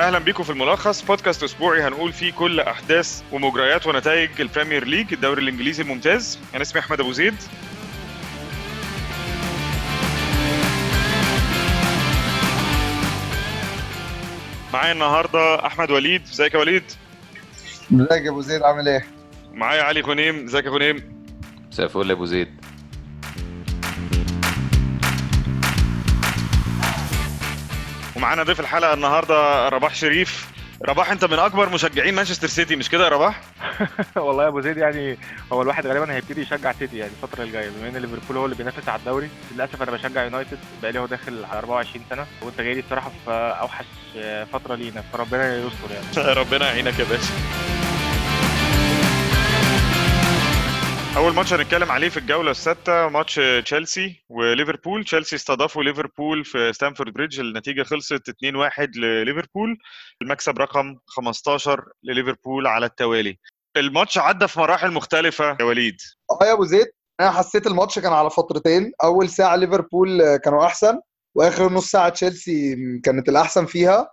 اهلا بيكم في الملخص بودكاست اسبوعي هنقول فيه كل احداث ومجريات ونتائج البريمير ليج الدوري الانجليزي الممتاز انا اسمي احمد ابو زيد معايا النهارده احمد وليد ازيك يا وليد ازيك يا ابو زيد عامل ايه معايا علي غنيم ازيك يا غنيم مساء الفل يا ابو زيد ومعانا ضيف الحلقه النهارده رباح شريف رباح انت من اكبر مشجعين مانشستر سيتي مش كده يا رباح والله يا ابو زيد يعني هو الواحد غالبا هيبتدي يشجع سيتي يعني الفتره الجايه بما ان ليفربول هو اللي بينافس على الدوري للاسف انا بشجع يونايتد بقالي هو داخل على 24 سنه وانت جاي لي الصراحه في اوحش فتره لينا فربنا يستر يعني ربنا يعينك يا باشا اول ماتش هنتكلم عليه في الجوله السادسه ماتش تشيلسي وليفربول تشيلسي استضافوا ليفربول في ستانفورد بريدج النتيجه خلصت 2-1 لليفربول المكسب رقم 15 لليفربول على التوالي الماتش عدى في مراحل مختلفه يا وليد اه يا ابو زيد انا حسيت الماتش كان على فترتين اول ساعه ليفربول كانوا احسن واخر نص ساعه تشيلسي كانت الاحسن فيها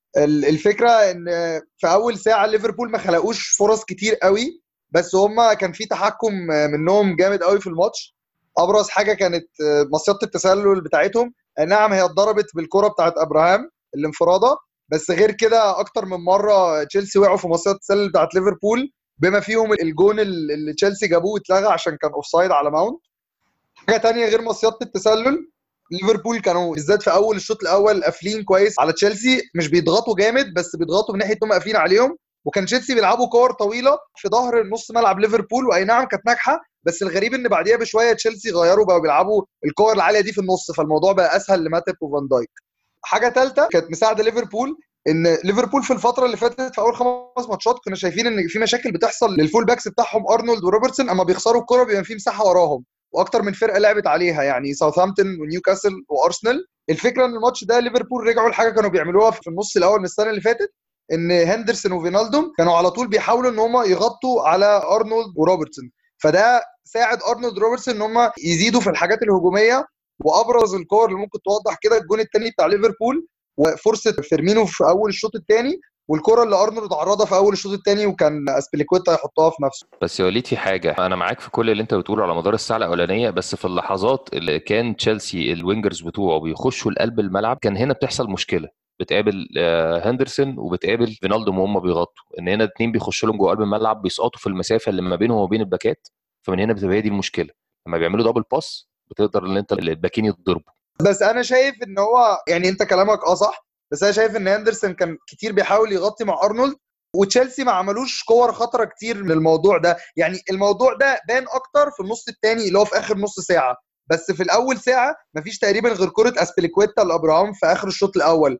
الفكره ان في اول ساعه ليفربول ما خلقوش فرص كتير قوي بس هما كان في تحكم منهم جامد قوي في الماتش ابرز حاجه كانت مصيده التسلل بتاعتهم نعم هي اتضربت بالكره بتاعت ابراهام الانفراده بس غير كده اكتر من مره تشيلسي وقعوا في مصيده التسلل بتاعت ليفربول بما فيهم الجون اللي تشيلسي جابوه اتلغى عشان كان اوفسايد على ماونت حاجه تانية غير مصيده التسلل ليفربول كانوا بالذات في اول الشوط الاول قافلين كويس على تشيلسي مش بيضغطوا جامد بس بيضغطوا من ناحيه انهم قافلين عليهم وكان تشيلسي بيلعبوا كور طويله في ظهر نص ملعب ليفربول واي نعم كانت ناجحه بس الغريب ان بعديها بشويه تشيلسي غيروا بقوا بيلعبوا الكور العاليه دي في النص فالموضوع بقى اسهل لماتيب وفان دايك حاجه ثالثه كانت مساعده ليفربول ان ليفربول في الفتره اللي فاتت في اول خمس ماتشات كنا شايفين ان في مشاكل بتحصل للفول باكس بتاعهم ارنولد وروبرتسون اما بيخسروا الكره بيبقى في مساحه وراهم واكتر من فرقه لعبت عليها يعني ساوثهامبتون ونيوكاسل وارسنال الفكره ان الماتش ده ليفربول رجعوا لحاجه كانوا بيعملوها في النص الاول من السنه اللي فاتت ان هندرسون وفينالدوم كانوا على طول بيحاولوا ان هم يغطوا على ارنولد وروبرتسون فده ساعد ارنولد روبرتسون ان هم يزيدوا في الحاجات الهجوميه وابرز الكور اللي ممكن توضح كده الجون الثاني بتاع ليفربول وفرصه فيرمينو في اول الشوط الثاني والكره اللي ارنولد عرضها في اول الشوط الثاني وكان اسبليكويتا يحطها في نفسه بس يا وليد في حاجه انا معاك في كل اللي انت بتقوله على مدار الساعه الاولانيه بس في اللحظات اللي كان تشيلسي الوينجرز بتوعه بيخشوا لقلب الملعب كان هنا بتحصل مشكله بتقابل هندرسون وبتقابل فينالدوم وهم بيغطوا ان هنا الاثنين بيخشوا لهم جوه قلب الملعب بيسقطوا في المسافه اللي ما بينهم وبين الباكات فمن هنا بتبقى هي دي المشكله لما بيعملوا دبل باس بتقدر ان انت الباكين يتضربوا بس انا شايف ان هو يعني انت كلامك اه صح بس انا شايف ان هندرسون كان كتير بيحاول يغطي مع ارنولد وتشيلسي ما عملوش كور خطره كتير للموضوع ده يعني الموضوع ده بان اكتر في النص الثاني اللي هو في اخر نص ساعه بس في الاول ساعه مفيش تقريبا غير كره اسبليكويتا لابراهام في اخر الشوط الاول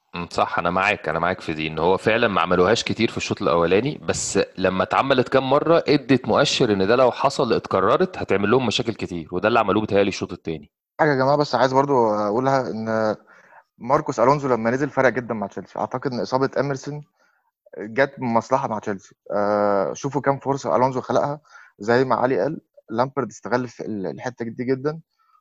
صح انا معاك انا معاك في دي ان هو فعلا ما عملوهاش كتير في الشوط الاولاني بس لما اتعملت كام مره ادت مؤشر ان ده لو حصل اتكررت هتعمل لهم مشاكل كتير وده اللي عملوه بتهيألي الشوط الثاني حاجه يا جماعه بس عايز برضو اقولها ان ماركوس الونزو لما نزل فرق جدا مع تشيلسي اعتقد ان اصابه اميرسون جت بمصلحه مع تشيلسي آه شوفوا كام فرصه الونزو خلقها زي ما علي قال لامبرد استغل الحته دي جدا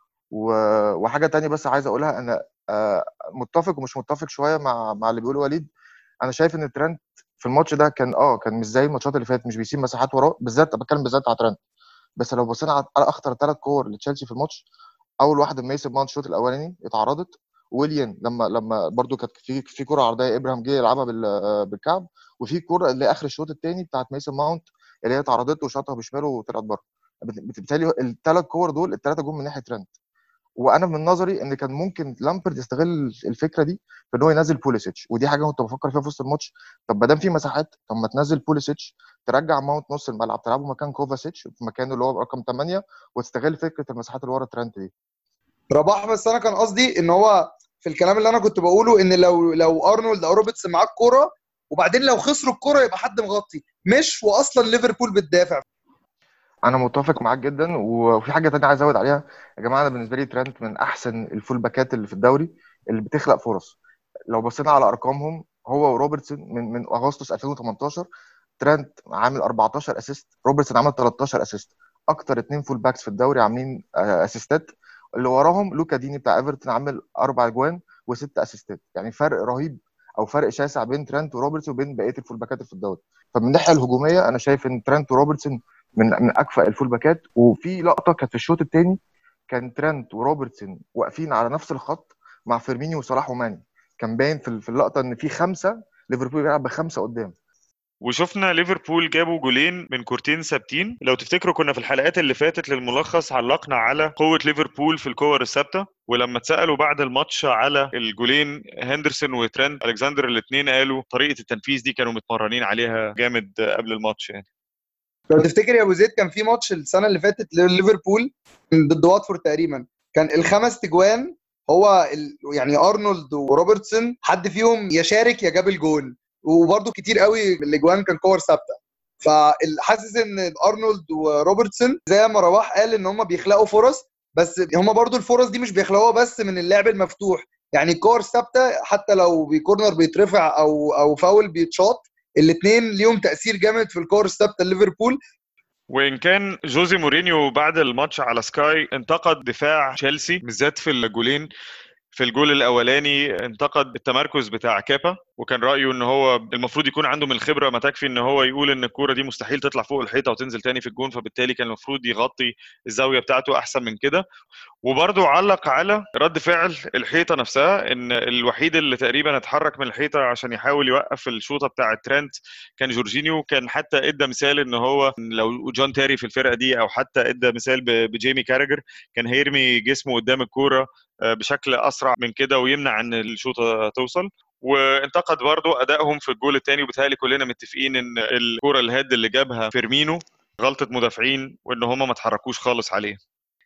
وحاجه تانية بس عايز اقولها انا متفق ومش متفق شويه مع مع اللي بيقوله وليد انا شايف ان ترنت في الماتش ده كان اه كان مش زي الماتشات اللي فاتت مش بيسيب مساحات وراه بالذات بتكلم بالذات على ترنت بس لو بصينا على اخطر ثلاث كور لتشيلسي في الماتش اول واحده ميسن ماونت الشوط الاولاني اتعرضت ويليان لما لما برده كانت في في كره عرضيه ابراهيم جه يلعبها بالكعب وفي كره اللي اخر الشوط الثاني بتاعت ميسن ماونت اللي هي اتعرضت وشاطها بشماله وطلعت بره بالتالي الثلاث كور دول الثلاثه جم من ناحيه ترنت وانا من نظري ان كان ممكن لامبرد يستغل الفكره دي في ان هو ينزل بوليسيتش ودي حاجه كنت بفكر فيها في وسط الماتش طب ما دام في مساحات طب ما تنزل بوليسيتش ترجع ماونت نص الملعب تلعبه مكان كوفاسيتش في مكانه اللي هو رقم 8 وتستغل فكره المساحات اللي ورا ترنت دي رباح بس انا كان قصدي ان هو في الكلام اللي انا كنت بقوله ان لو لو ارنولد او روبرتس معاه الكوره وبعدين لو خسروا الكوره يبقى حد مغطي مش واصلا ليفربول بتدافع انا متفق معاك جدا وفي حاجه تانية عايز ازود عليها يا جماعه انا بالنسبه لي ترنت من احسن الفول باكات اللي في الدوري اللي بتخلق فرص لو بصينا على ارقامهم هو وروبرتسون من من اغسطس 2018 ترنت عامل 14 اسيست روبرتسون عامل 13 اسيست اكتر اتنين فول باكس في الدوري عاملين اسيستات اللي وراهم لوكا ديني بتاع ايفرتون عامل اربع اجوان وست اسيستات يعني فرق رهيب او فرق شاسع بين ترانت وروبرتسون وبين بقيه الفول باكات في الدوري فمن الناحيه الهجوميه انا شايف ان ترانت وروبرتسون من من اكفأ الفول باكات وفي لقطه كانت في الشوط الثاني كان ترانت وروبرتسون واقفين على نفس الخط مع فيرمينيو وصلاح وماني كان باين في في اللقطه ان في خمسه ليفربول بيلعب بخمسه قدام وشفنا ليفربول جابوا جولين من كورتين ثابتين لو تفتكروا كنا في الحلقات اللي فاتت للملخص علقنا على قوة ليفربول في الكور الثابتة ولما اتسألوا بعد الماتش على الجولين هندرسون وترند الكسندر الاثنين قالوا طريقة التنفيذ دي كانوا متمرنين عليها جامد قبل الماتش يعني لو تفتكر يا ابو زيد كان في ماتش السنه اللي فاتت لليفربول ضد واتفورد تقريبا كان الخمس تجوان هو ال... يعني ارنولد وروبرتسون حد فيهم يا شارك يا جاب الجون وبرده كتير قوي الاجوان كان كور ثابته فحاسس ان ارنولد وروبرتسون زي ما رواح قال ان هم بيخلقوا فرص بس هم برضو الفرص دي مش بيخلقوها بس من اللعب المفتوح يعني كور ثابته حتى لو بكورنر بيترفع او او فاول بيتشاط الاثنين ليهم تاثير جامد في الكور الثابته ليفربول وان كان جوزي مورينيو بعد الماتش على سكاي انتقد دفاع تشيلسي بالذات في الجولين في الجول الاولاني انتقد التمركز بتاع كابا وكان رايه ان هو المفروض يكون عنده من الخبره ما تكفي ان هو يقول ان الكوره دي مستحيل تطلع فوق الحيطه وتنزل تاني في الجون فبالتالي كان المفروض يغطي الزاويه بتاعته احسن من كده وبرده علق على رد فعل الحيطه نفسها ان الوحيد اللي تقريبا اتحرك من الحيطه عشان يحاول يوقف الشوطه بتاعه ترنت كان جورجينيو كان حتى ادى مثال ان هو لو جون تيري في الفرقه دي او حتى ادى مثال بجيمي كاراجر كان هيرمي جسمه قدام الكوره بشكل اسرع من كده ويمنع ان الشوطه توصل وانتقد برضه ادائهم في الجول الثاني وبالتالي كلنا متفقين ان الكوره الهيد اللي جابها فيرمينو غلطه مدافعين وان هم ما اتحركوش خالص عليه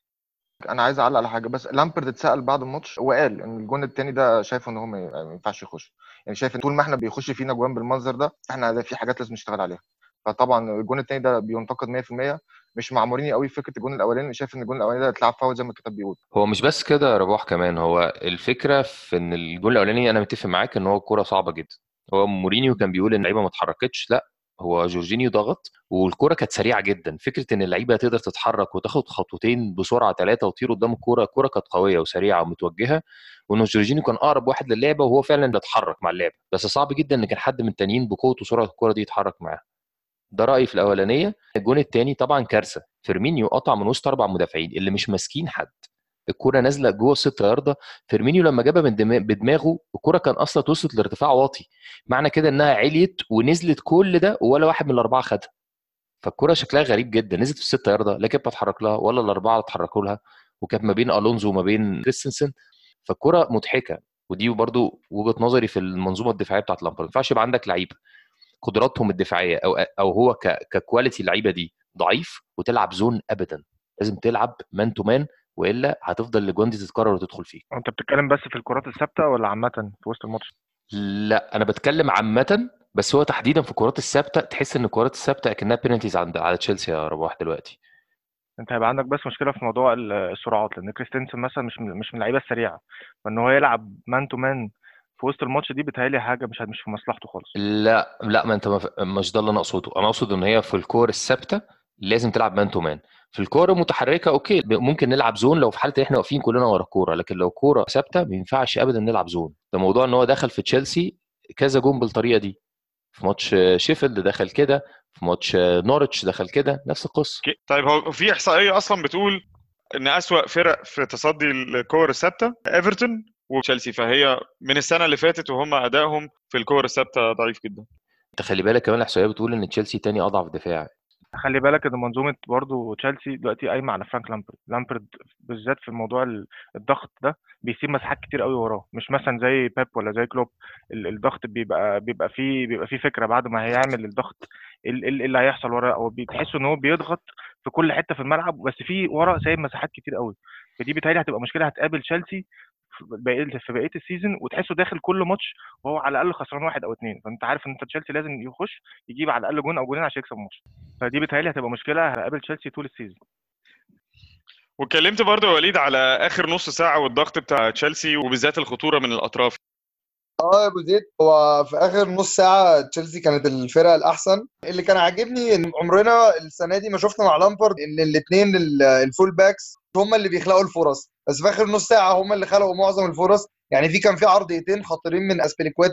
انا عايز اعلق على حاجه بس لامبرد اتسال بعد الماتش وقال ان الجون الثاني ده شايفه ان هو ما ينفعش يخش يعني شايف ان طول ما احنا بيخش فينا جوان بالمنظر ده احنا في حاجات لازم نشتغل عليها فطبعا الجون الثاني ده بينتقد 100% مش معمورين قوي فكره الجون الاولاني شايف ان الجون الاولاني ده اتلعب فاول زي ما الكتاب بيقول هو مش بس كده رباح كمان هو الفكره في ان الجون الاولاني انا متفق معاك ان هو الكوره صعبه جدا هو مورينيو كان بيقول ان اللعيبه ما اتحركتش لا هو جورجينيو ضغط والكوره كانت سريعه جدا فكره ان اللعيبه تقدر تتحرك وتاخد خطوتين بسرعه ثلاثه وتطير قدام الكوره الكوره كانت قويه وسريعه ومتوجهه وان جورجينيو كان اقرب واحد للعبه وهو فعلا اللي اتحرك مع اللعبه بس صعب جدا ان كان حد من التانيين بقوه وسرعه الكوره دي يتحرك معاها ده رايي في الاولانيه الجون الثاني طبعا كارثه فيرمينيو قطع من وسط اربع مدافعين اللي مش ماسكين حد الكرة نازله جوه الست ياردة فيرمينيو لما جابها من بدماغه الكرة كان اصلا وصلت لارتفاع واطي معنى كده انها عليت ونزلت كل ده ولا واحد من الاربعه خدها فالكرة شكلها غريب جدا نزلت في الست ياردة لا كانت بتتحرك لها ولا الاربعه اتحركوا لها وكانت ما بين الونزو وما بين كريستنسن فالكرة مضحكه ودي برضو وجهه نظري في المنظومه الدفاعيه بتاعت لامبرد ما ينفعش يبقى عندك لعيبه قدراتهم الدفاعيه او او هو ككواليتي اللعيبه دي ضعيف وتلعب زون ابدا لازم تلعب مان تو مان والا هتفضل الاجوان دي تتكرر وتدخل فيك انت بتتكلم بس في الكرات الثابته ولا عامه في وسط الماتش لا انا بتكلم عامه بس هو تحديدا في الكرات الثابته تحس ان الكرات الثابته اكنها بينالتيز عند على تشيلسي يا رباح دلوقتي انت هيبقى عندك بس مشكله في موضوع السرعات لان كريستنسن مثلا مش من مش من اللعيبه السريعه فان هو يلعب مان تو مان في وسط الماتش دي بتهيألي حاجه مش مش في مصلحته خالص لا لا ما انت مش ده اللي انا اقصده انا اقصد ان هي في الكور الثابته لازم تلعب مان تو مان في الكوره المتحركه اوكي ممكن نلعب زون لو في حاله احنا واقفين كلنا ورا الكوره لكن لو كوره ثابته ما ينفعش ابدا نلعب زون ده موضوع ان هو دخل في تشيلسي كذا جون بالطريقه دي في ماتش شيفيلد دخل كده في ماتش نورتش دخل كده نفس القصه طيب هو في احصائيه اصلا بتقول ان اسوا فرق في تصدي الكور الثابته ايفرتون وتشيلسي فهي من السنه اللي فاتت وهم ادائهم في الكور الثابته ضعيف جدا انت خلي بالك كمان الاحصائيه بتقول ان تشيلسي تاني اضعف دفاع خلي بالك ان منظومه برضه تشيلسي دلوقتي قايمه على فرانك لامبرد لامبرد بالذات في موضوع الضغط ده بيسيب مساحات كتير قوي وراه مش مثلا زي بيب ولا زي كلوب الضغط بيبقى بيبقى فيه بيبقى فيه فكره بعد ما هيعمل الضغط ايه اللي هيحصل وراه او بتحس ان هو بيضغط في كل حته في الملعب بس في ورا سايب مساحات كتير قوي فدي بيتهيألي هتبقى مشكله هتقابل تشيلسي في بقيه في بقيه السيزون وتحسه داخل كل ماتش وهو على الاقل خسران واحد او اثنين فانت عارف ان انت تشيلسي لازم يخش يجيب على الاقل جون او جونين عشان يكسب الماتش فدي بيتهيألي هتبقى مشكله هتقابل تشيلسي طول السيزون واتكلمت برضه يا وليد على اخر نص ساعه والضغط بتاع تشيلسي وبالذات الخطوره من الاطراف اه يا ابو زيد هو في اخر نص ساعه تشيلسي كانت الفرقه الاحسن اللي كان عاجبني ان عمرنا السنه دي ما شفنا مع لامبرد ان الاثنين الفول باكس هم اللي بيخلقوا الفرص بس في اخر نص ساعه هم اللي خلقوا معظم الفرص يعني في كان في عرضيتين خطيرين من اسبليكويتا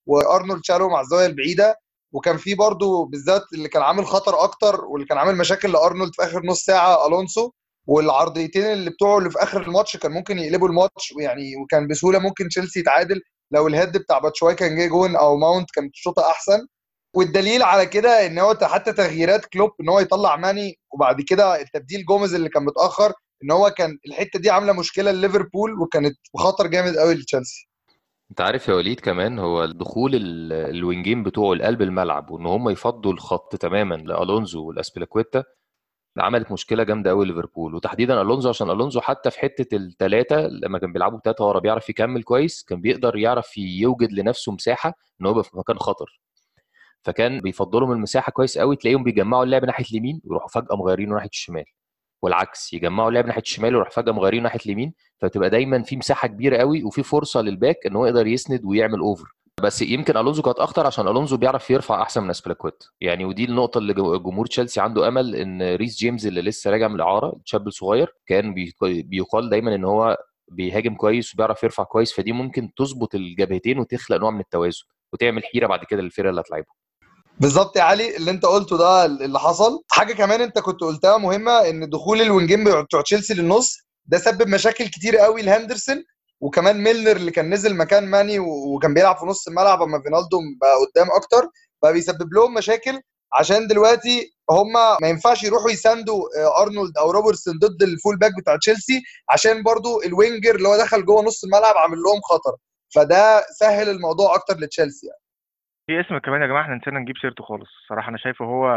وارنولد شالهم على الزاويه البعيده وكان في برضو بالذات اللي كان عامل خطر اكتر واللي كان عامل مشاكل لارنولد في اخر نص ساعه الونسو والعرضيتين اللي بتوعه اللي في اخر الماتش كان ممكن يقلبوا الماتش ويعني وكان بسهوله ممكن تشيلسي يتعادل لو الهيد بتاع باتشواي كان جه جون او ماونت كانت الشوطه احسن والدليل على كده ان هو حتى تغييرات كلوب ان هو يطلع ماني وبعد كده التبديل جوميز اللي كان متاخر ان هو كان الحته دي عامله مشكله لليفربول وكانت خطر جامد قوي لتشيلسي انت عارف يا وليد كمان هو دخول الوينجين بتوعه لقلب الملعب وان هم يفضوا الخط تماما لالونزو والاسبيلاكويتا عملت مشكله جامده قوي ليفربول وتحديدا الونزو عشان الونزو حتى في حته الثلاثه لما كان بيلعبوا ثلاثه ورا بيعرف يكمل كويس كان بيقدر يعرف يوجد لنفسه مساحه ان هو يبقى في مكان خطر فكان بيفضلهم المساحه كويس قوي تلاقيهم بيجمعوا اللعب ناحيه اليمين ويروحوا فجاه مغيرينه ناحيه الشمال والعكس يجمعوا اللعب ناحيه الشمال ويروح فجاه مغيرينه ناحيه اليمين فتبقى دايما في مساحه كبيره قوي وفي فرصه للباك ان هو يقدر يسند ويعمل اوفر بس يمكن الونزو كانت اخطر عشان الونزو بيعرف يرفع احسن من اسبلاكويت يعني ودي النقطه اللي جمهور تشيلسي عنده امل ان ريس جيمس اللي لسه راجع من الاعاره الشاب الصغير كان بيقال دايما ان هو بيهاجم كويس وبيعرف يرفع كويس فدي ممكن تظبط الجبهتين وتخلق نوع من التوازن وتعمل حيره بعد كده للفرقه اللي هتلعبها بالظبط يا علي اللي انت قلته ده اللي حصل حاجه كمان انت كنت قلتها مهمه ان دخول الوينجين بتوع تشيلسي للنص ده سبب مشاكل كتير قوي لهندرسون وكمان ميلنر اللي كان نزل مكان ماني وكان بيلعب في نص الملعب اما فينالدو بقى قدام اكتر بقى بيسبب لهم مشاكل عشان دلوقتي هم ما ينفعش يروحوا يساندوا ارنولد او روبرتسون ضد الفول باك بتاع تشيلسي عشان برضو الوينجر اللي هو دخل جوه نص الملعب عامل لهم خطر فده سهل الموضوع اكتر لتشيلسي يعني. في اسم كمان يا جماعه احنا نسينا نجيب سيرته خالص الصراحه انا شايفه هو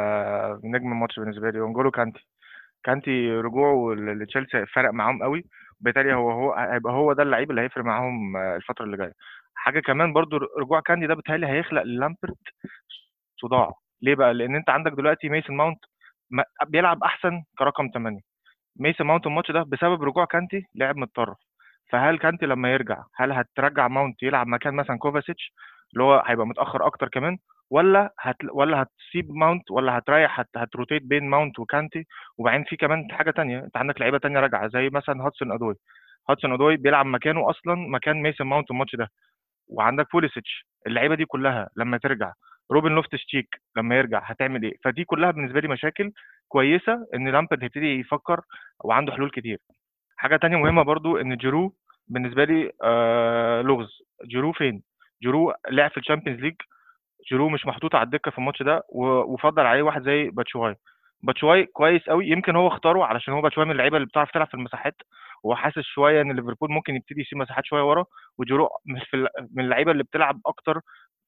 نجم الماتش بالنسبه لي ونجولو كانتي كانتي رجوعه لتشيلسي فرق معاهم قوي وبالتالي هو هو هيبقى هو ده اللعيب اللي هيفرق معاهم الفتره اللي جايه حاجه كمان برضو رجوع كاندي ده بيتهيألي هيخلق للامبرت صداع ليه بقى لان انت عندك دلوقتي ميسن ماونت بيلعب احسن كرقم 8 ميسن ماونت الماتش ده بسبب رجوع كانتي لعب متطرف فهل كانتي لما يرجع هل هترجع ماونت يلعب مكان مثلا كوفاسيتش اللي هو هيبقى متاخر اكتر كمان ولا هت ولا هتسيب ماونت ولا هتريح هت... هتروتيت بين ماونت وكانتي وبعدين في كمان حاجه تانية انت عندك لعيبه تانية راجعه زي مثلا هاتسون ادوي هاتسون ادوي بيلعب مكانه اصلا مكان ميسن ماونت الماتش ده وعندك بوليسيتش اللعيبه دي كلها لما ترجع روبن لوفتس تشيك لما يرجع هتعمل ايه فدي كلها بالنسبه لي مشاكل كويسه ان لامبرد هيبتدي يفكر وعنده حلول كتير حاجه تانية مهمه برضو ان جيرو بالنسبه لي آه لغز جيرو فين جيرو لعب في الشامبيونز ليج جيرو مش محطوط على الدكه في الماتش ده وفضل عليه واحد زي باتشواي باتشواي كويس قوي يمكن هو اختاره علشان هو باتشواي من اللعيبه اللي بتعرف تلعب في المساحات وهو حاسس شويه ان ليفربول ممكن يبتدي يسيب مساحات شويه ورا وجيرو مش في من اللعيبه اللي بتلعب اكتر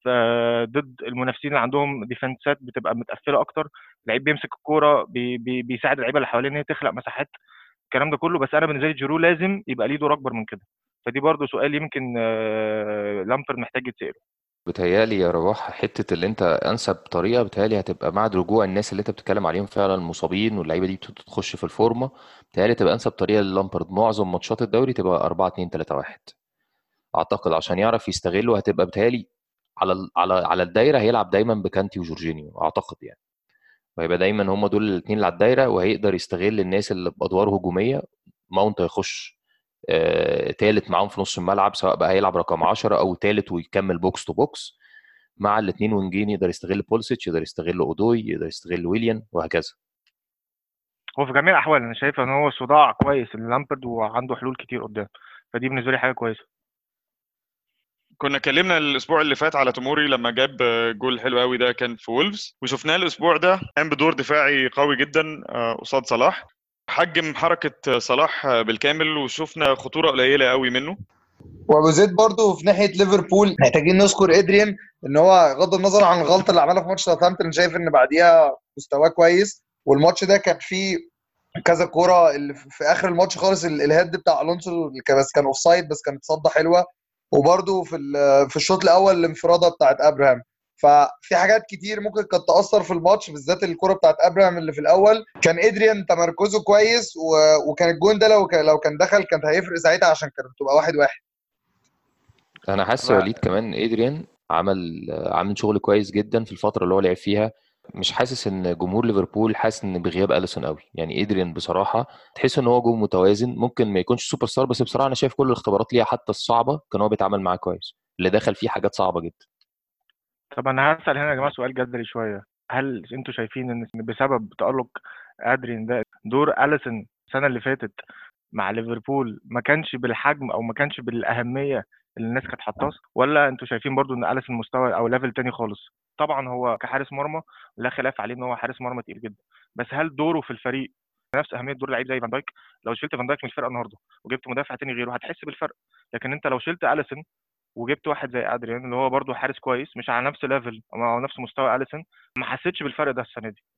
ضد المنافسين اللي عندهم ديفنسات بتبقى متقفله اكتر لعيب بيمسك الكوره بي بي بيساعد اللعيبه اللي حواليه ان هي تخلق مساحات الكلام ده كله بس انا بالنسبه لي جيرو لازم يبقى ليه دور اكبر من كده فدي برضو سؤال يمكن لامبر محتاج يتساله بتهيالي يا رواح حته اللي انت انسب طريقه بتهيالي هتبقى بعد رجوع الناس اللي انت بتتكلم عليهم فعلا مصابين واللعيبه دي بتخش في الفورمه بتهيالي تبقى انسب طريقه للامبرد معظم ماتشات الدوري تبقى 4 2 3 1 اعتقد عشان يعرف يستغله هتبقى بتهيالي على على على الدايره هيلعب دايما بكانتي وجورجينيو اعتقد يعني وهيبقى دايما هم دول الاثنين اللي على الدايره وهيقدر يستغل الناس اللي بادوار هجوميه ماونت هيخش آه، تالت معاهم في نص الملعب سواء بقى هيلعب رقم 10 او تالت ويكمل بوكس تو بوكس مع الاثنين وينجين يقدر يستغل بولسيتش يقدر يستغل اودوي يقدر يستغل ويليان وهكذا هو في جميع الاحوال انا شايف ان هو صداع كويس للامبرد وعنده حلول كتير قدام فدي بالنسبه لي حاجه كويسه كنا اتكلمنا الاسبوع اللي فات على توموري لما جاب جول حلو قوي ده كان في وولفز وشفناه الاسبوع ده قام بدور دفاعي قوي جدا قصاد صلاح حجم حركه صلاح بالكامل وشفنا خطوره قليله قوي منه وابو زيد برضو في ناحيه ليفربول محتاجين نذكر ادريان ان هو غض النظر عن الغلطه اللي عملها في ماتش ساوثهامبتون شايف ان بعديها مستواه كويس والماتش ده كان فيه كذا كوره اللي في اخر الماتش خالص الهيد بتاع الونسو بس كان اوف سايد بس كانت صده حلوه وبرده في في الشوط الاول الانفراده بتاعت ابراهام ففي حاجات كتير ممكن كانت تاثر في الماتش بالذات الكره بتاعت ابراهام اللي في الاول كان ادريان تمركزه كويس و... وكان الجون ده لو ك... لو كان دخل كانت هيفرق ساعتها عشان كانت تبقى واحد واحد انا حاسس وليد كمان ادريان عمل عامل شغل كويس جدا في الفتره اللي هو لعب فيها مش حاسس ان جمهور ليفربول حاسس ان بغياب اليسون قوي يعني ادريان بصراحه تحس ان هو جون متوازن ممكن ما يكونش سوبر ستار بس بصراحه انا شايف كل الاختبارات ليها حتى الصعبه كان هو بيتعامل معاه كويس اللي دخل فيه حاجات صعبه جدا طب انا هسال هنا يا جماعه سؤال جذري شويه هل انتوا شايفين ان بسبب تالق ادريان ده دور اليسون السنه اللي فاتت مع ليفربول ما كانش بالحجم او ما كانش بالاهميه اللي الناس كانت حاطاه ولا انتوا شايفين برضو ان اليسون مستوى او ليفل تاني خالص طبعا هو كحارس مرمى لا خلاف عليه ان هو حارس مرمى تقيل جدا بس هل دوره في الفريق نفس اهميه دور لعيب زي فان دايك لو شلت فان دايك من الفرقه النهارده وجبت مدافع تاني غيره هتحس بالفرق لكن انت لو شلت اليسون وجبت واحد زي ادريان اللي هو برضه حارس كويس مش على نفس ليفل او على نفس مستوى اليسون ما حسيتش بالفرق ده السنه دي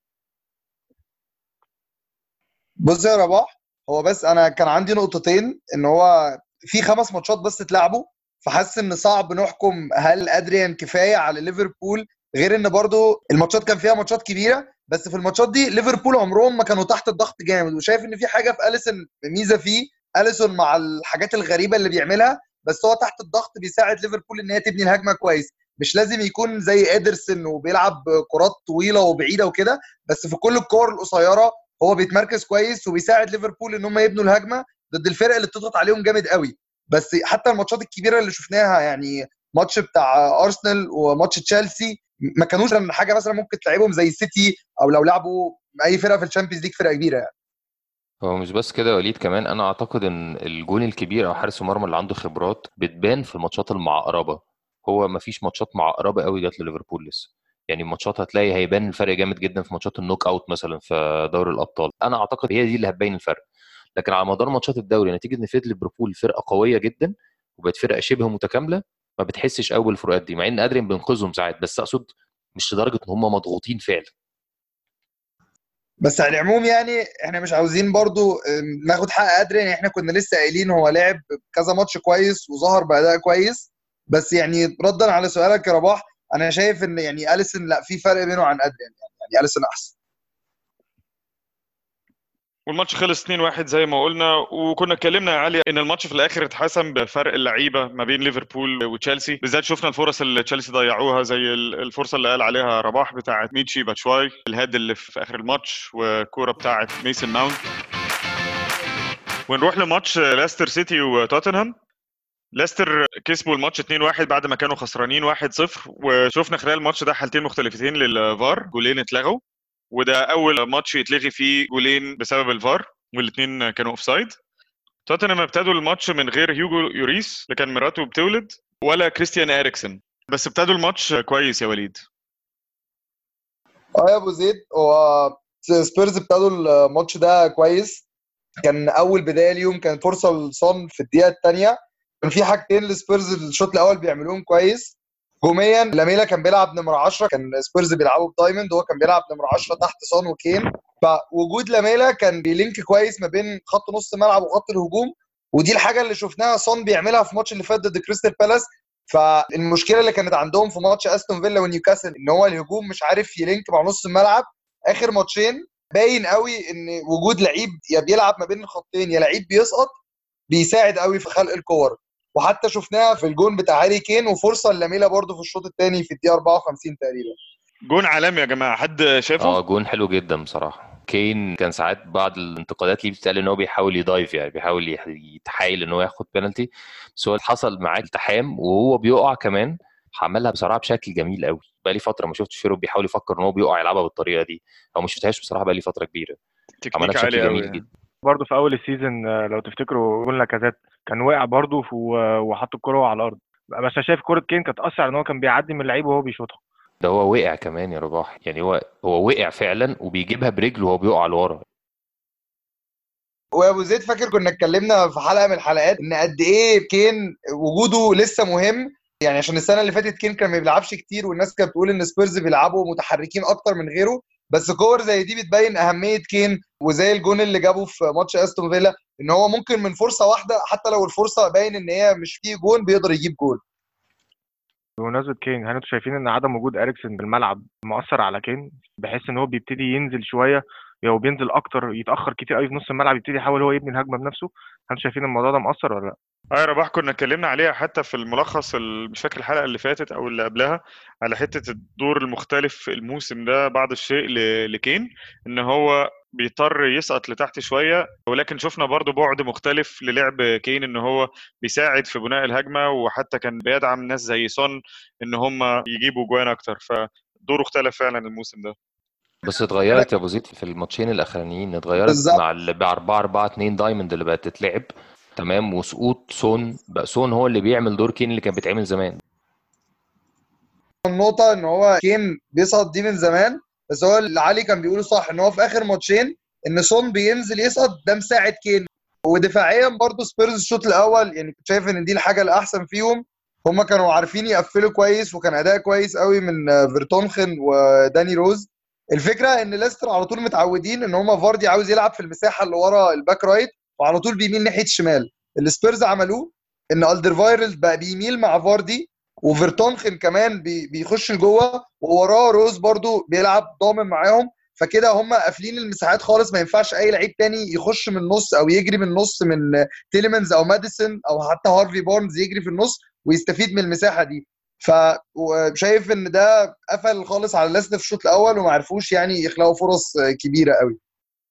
بص يا رباح هو بس انا كان عندي نقطتين ان هو في خمس ماتشات بس اتلعبوا فحاسس ان صعب نحكم هل ادريان كفايه على ليفربول غير ان برضو الماتشات كان فيها ماتشات كبيره بس في الماتشات دي ليفربول عمرهم ما كانوا تحت الضغط جامد وشايف ان في حاجه في اليسون ميزه فيه اليسون مع الحاجات الغريبه اللي بيعملها بس هو تحت الضغط بيساعد ليفربول ان هي تبني الهجمه كويس مش لازم يكون زي ادرسون وبيلعب كرات طويله وبعيده وكده بس في كل الكور القصيره هو بيتمركز كويس وبيساعد ليفربول ان هم يبنوا الهجمه ضد الفرق اللي بتضغط عليهم جامد قوي بس حتى الماتشات الكبيره اللي شفناها يعني ماتش بتاع ارسنال وماتش تشيلسي ما كانوش حاجه مثلا ممكن تلعبهم زي السيتي او لو لعبوا اي فرقه في الشامبيونز ليج فرقه كبيره يعني. هو مش بس كده يا وليد كمان انا اعتقد ان الجون الكبير او حارس المرمى اللي عنده خبرات بتبان في الماتشات المعقربه هو ما فيش ماتشات معقربه قوي جت لليفربول لسه يعني ماتشات هتلاقي هيبان الفرق جامد جدا في ماتشات النوك اوت مثلا في دوري الابطال انا اعتقد هي دي اللي هتبين الفرق لكن على مدار ماتشات الدوري نتيجه ان فرقه ليفربول فرقه قويه جدا وبقت فرقه شبه متكامله ما بتحسش قوي بالفروقات دي مع ان ادريان بينقذهم ساعات بس اقصد مش لدرجه ان هم مضغوطين فعلا بس على العموم يعني احنا مش عاوزين برضو ناخد حق ادريان يعني احنا كنا لسه قايلين هو لعب كذا ماتش كويس وظهر باداء كويس بس يعني ردا على سؤالك يا رباح انا شايف ان يعني اليسون لا في فرق بينه عن ادريان يعني, يعني اليسون احسن والماتش خلص 2-1 زي ما قلنا وكنا اتكلمنا يا علي ان الماتش في الاخر اتحسم بفرق اللعيبه ما بين ليفربول وتشيلسي بالذات شفنا الفرص اللي تشيلسي ضيعوها زي الفرصه اللي قال عليها رباح بتاعه ميتشي باتشواي الهيد اللي في اخر الماتش والكوره بتاعه ميسن ماونت ونروح لماتش لاستر سيتي وتوتنهام ليستر كسبوا الماتش 2-1 بعد ما كانوا خسرانين 1-0 وشفنا خلال الماتش ده حالتين مختلفتين للفار جولين اتلغوا وده اول ماتش يتلغي فيه جولين بسبب الفار والاثنين كانوا اوف سايد توتنهام ابتدوا الماتش من غير هيوجو يوريس اللي كان مراته بتولد ولا كريستيان اريكسن بس ابتدوا الماتش كويس يا وليد اه يا ابو زيد هو سبيرز ابتدوا الماتش ده كويس كان اول بدايه ليهم كانت فرصه لصن في الدقيقه الثانيه كان في حاجتين لسبيرز الشوط الاول بيعملوهم كويس هجوميا لاميلا كان بيلعب نمرة 10 كان سبيرز بيلعبوا بدايموند وهو كان بيلعب نمرة 10 تحت سون وكين فوجود لاميلا كان بيلينك كويس ما بين خط نص الملعب وخط الهجوم ودي الحاجه اللي شفناها سون بيعملها في الماتش اللي فات ضد كريستال بالاس فالمشكله اللي كانت عندهم في ماتش استون فيلا ونيوكاسل ان هو الهجوم مش عارف يلينك مع نص الملعب اخر ماتشين باين قوي ان وجود لعيب يا بيلعب ما بين الخطين يا لعيب بيسقط بيساعد قوي في خلق الكور وحتى شفناها في الجون بتاع هاري كين وفرصه لاميلا برده في الشوط الثاني في الدقيقه 54 تقريبا جون عالمي يا جماعه حد شافه اه جون حلو جدا بصراحه كين كان ساعات بعض الانتقادات ليه بتتقال ان هو بيحاول يدايف يعني بيحاول يتحايل ان هو ياخد بينالتي بس هو حصل معاه التحام وهو بيقع كمان عملها بصراحه بشكل جميل قوي بقى لي فتره ما شفتش فيرو بيحاول يفكر ان هو بيقع يلعبها بالطريقه دي او ما شفتهاش بصراحه بقى لي فتره كبيره عملها بشكل جميل جدا برضه في اول السيزون لو تفتكروا قلنا كذات كان وقع برضه وحط الكرة على الارض بس انا شايف كرة كين كانت اثر ان هو كان بيعدي من اللعيب وهو بيشوطها ده هو وقع كمان يا رباح يعني هو هو وقع فعلا وبيجيبها برجله وهو بيقع لورا وابو زيد فاكر كنا اتكلمنا في حلقه من الحلقات ان قد ايه كين وجوده لسه مهم يعني عشان السنه اللي فاتت كين كان ما بيلعبش كتير والناس كانت بتقول ان سبيرز بيلعبوا متحركين اكتر من غيره بس كور زي دي بتبين اهميه كين وزي الجون اللي جابه في ماتش استون فيلا ان هو ممكن من فرصه واحده حتى لو الفرصه باين ان هي مش فيه جون بيقدر يجيب جون بمناسبه كين هل انتوا شايفين ان عدم وجود اريكسن في الملعب مؤثر على كين بحيث ان هو بيبتدي ينزل شويه او بينزل اكتر يتاخر كتير قوي في نص الملعب يبتدي يحاول هو يبني الهجمه بنفسه هل شايفين الموضوع ده مؤثر ولا لا؟ اه يا رباح كنا اتكلمنا عليها حتى في الملخص مش فاكر الحلقه اللي فاتت او اللي قبلها على حته الدور المختلف في الموسم ده بعض الشيء لكين ان هو بيضطر يسقط لتحت شويه ولكن شفنا برضو بعد مختلف للعب كين ان هو بيساعد في بناء الهجمه وحتى كان بيدعم ناس زي سون ان هم يجيبوا جوان اكتر فدوره اختلف فعلا الموسم ده بس اتغيرت يا ابو زيد في الماتشين الاخرانيين اتغيرت بالظبط. مع ال 4 4 2 دايموند اللي بقت تتلعب تمام وسقوط سون بقى سون هو اللي بيعمل دور كين اللي كان بيتعمل زمان النقطة ان هو كين بيسقط دي من زمان بس هو اللي علي كان بيقوله صح ان هو في اخر ماتشين ان سون بينزل يسقط ده مساعد كين ودفاعيا برضو سبيرز الشوط الاول يعني كنت شايف ان دي الحاجة الاحسن فيهم هم كانوا عارفين يقفلوا كويس وكان اداء كويس قوي من آه، فيرتونخن وداني روز الفكرة ان ليستر على طول متعودين ان هم فاردي عاوز يلعب في المساحة اللي ورا الباك رايت وعلى طول بيميل ناحية الشمال السبيرز عملوه ان الدرفايرل بقى بيميل مع فاردي وفيرتونخن كمان بي- بيخش لجوه ووراه روز برضو بيلعب ضامن معاهم فكده هم قافلين المساحات خالص ما ينفعش اي لعيب تاني يخش من النص او يجري من النص من تيليمنز او ماديسون او حتى هارفي بارنز يجري في النص ويستفيد من المساحه دي فشايف ان ده قفل خالص على ليستر في الشوط الاول وما عرفوش يعني يخلقوا فرص كبيره قوي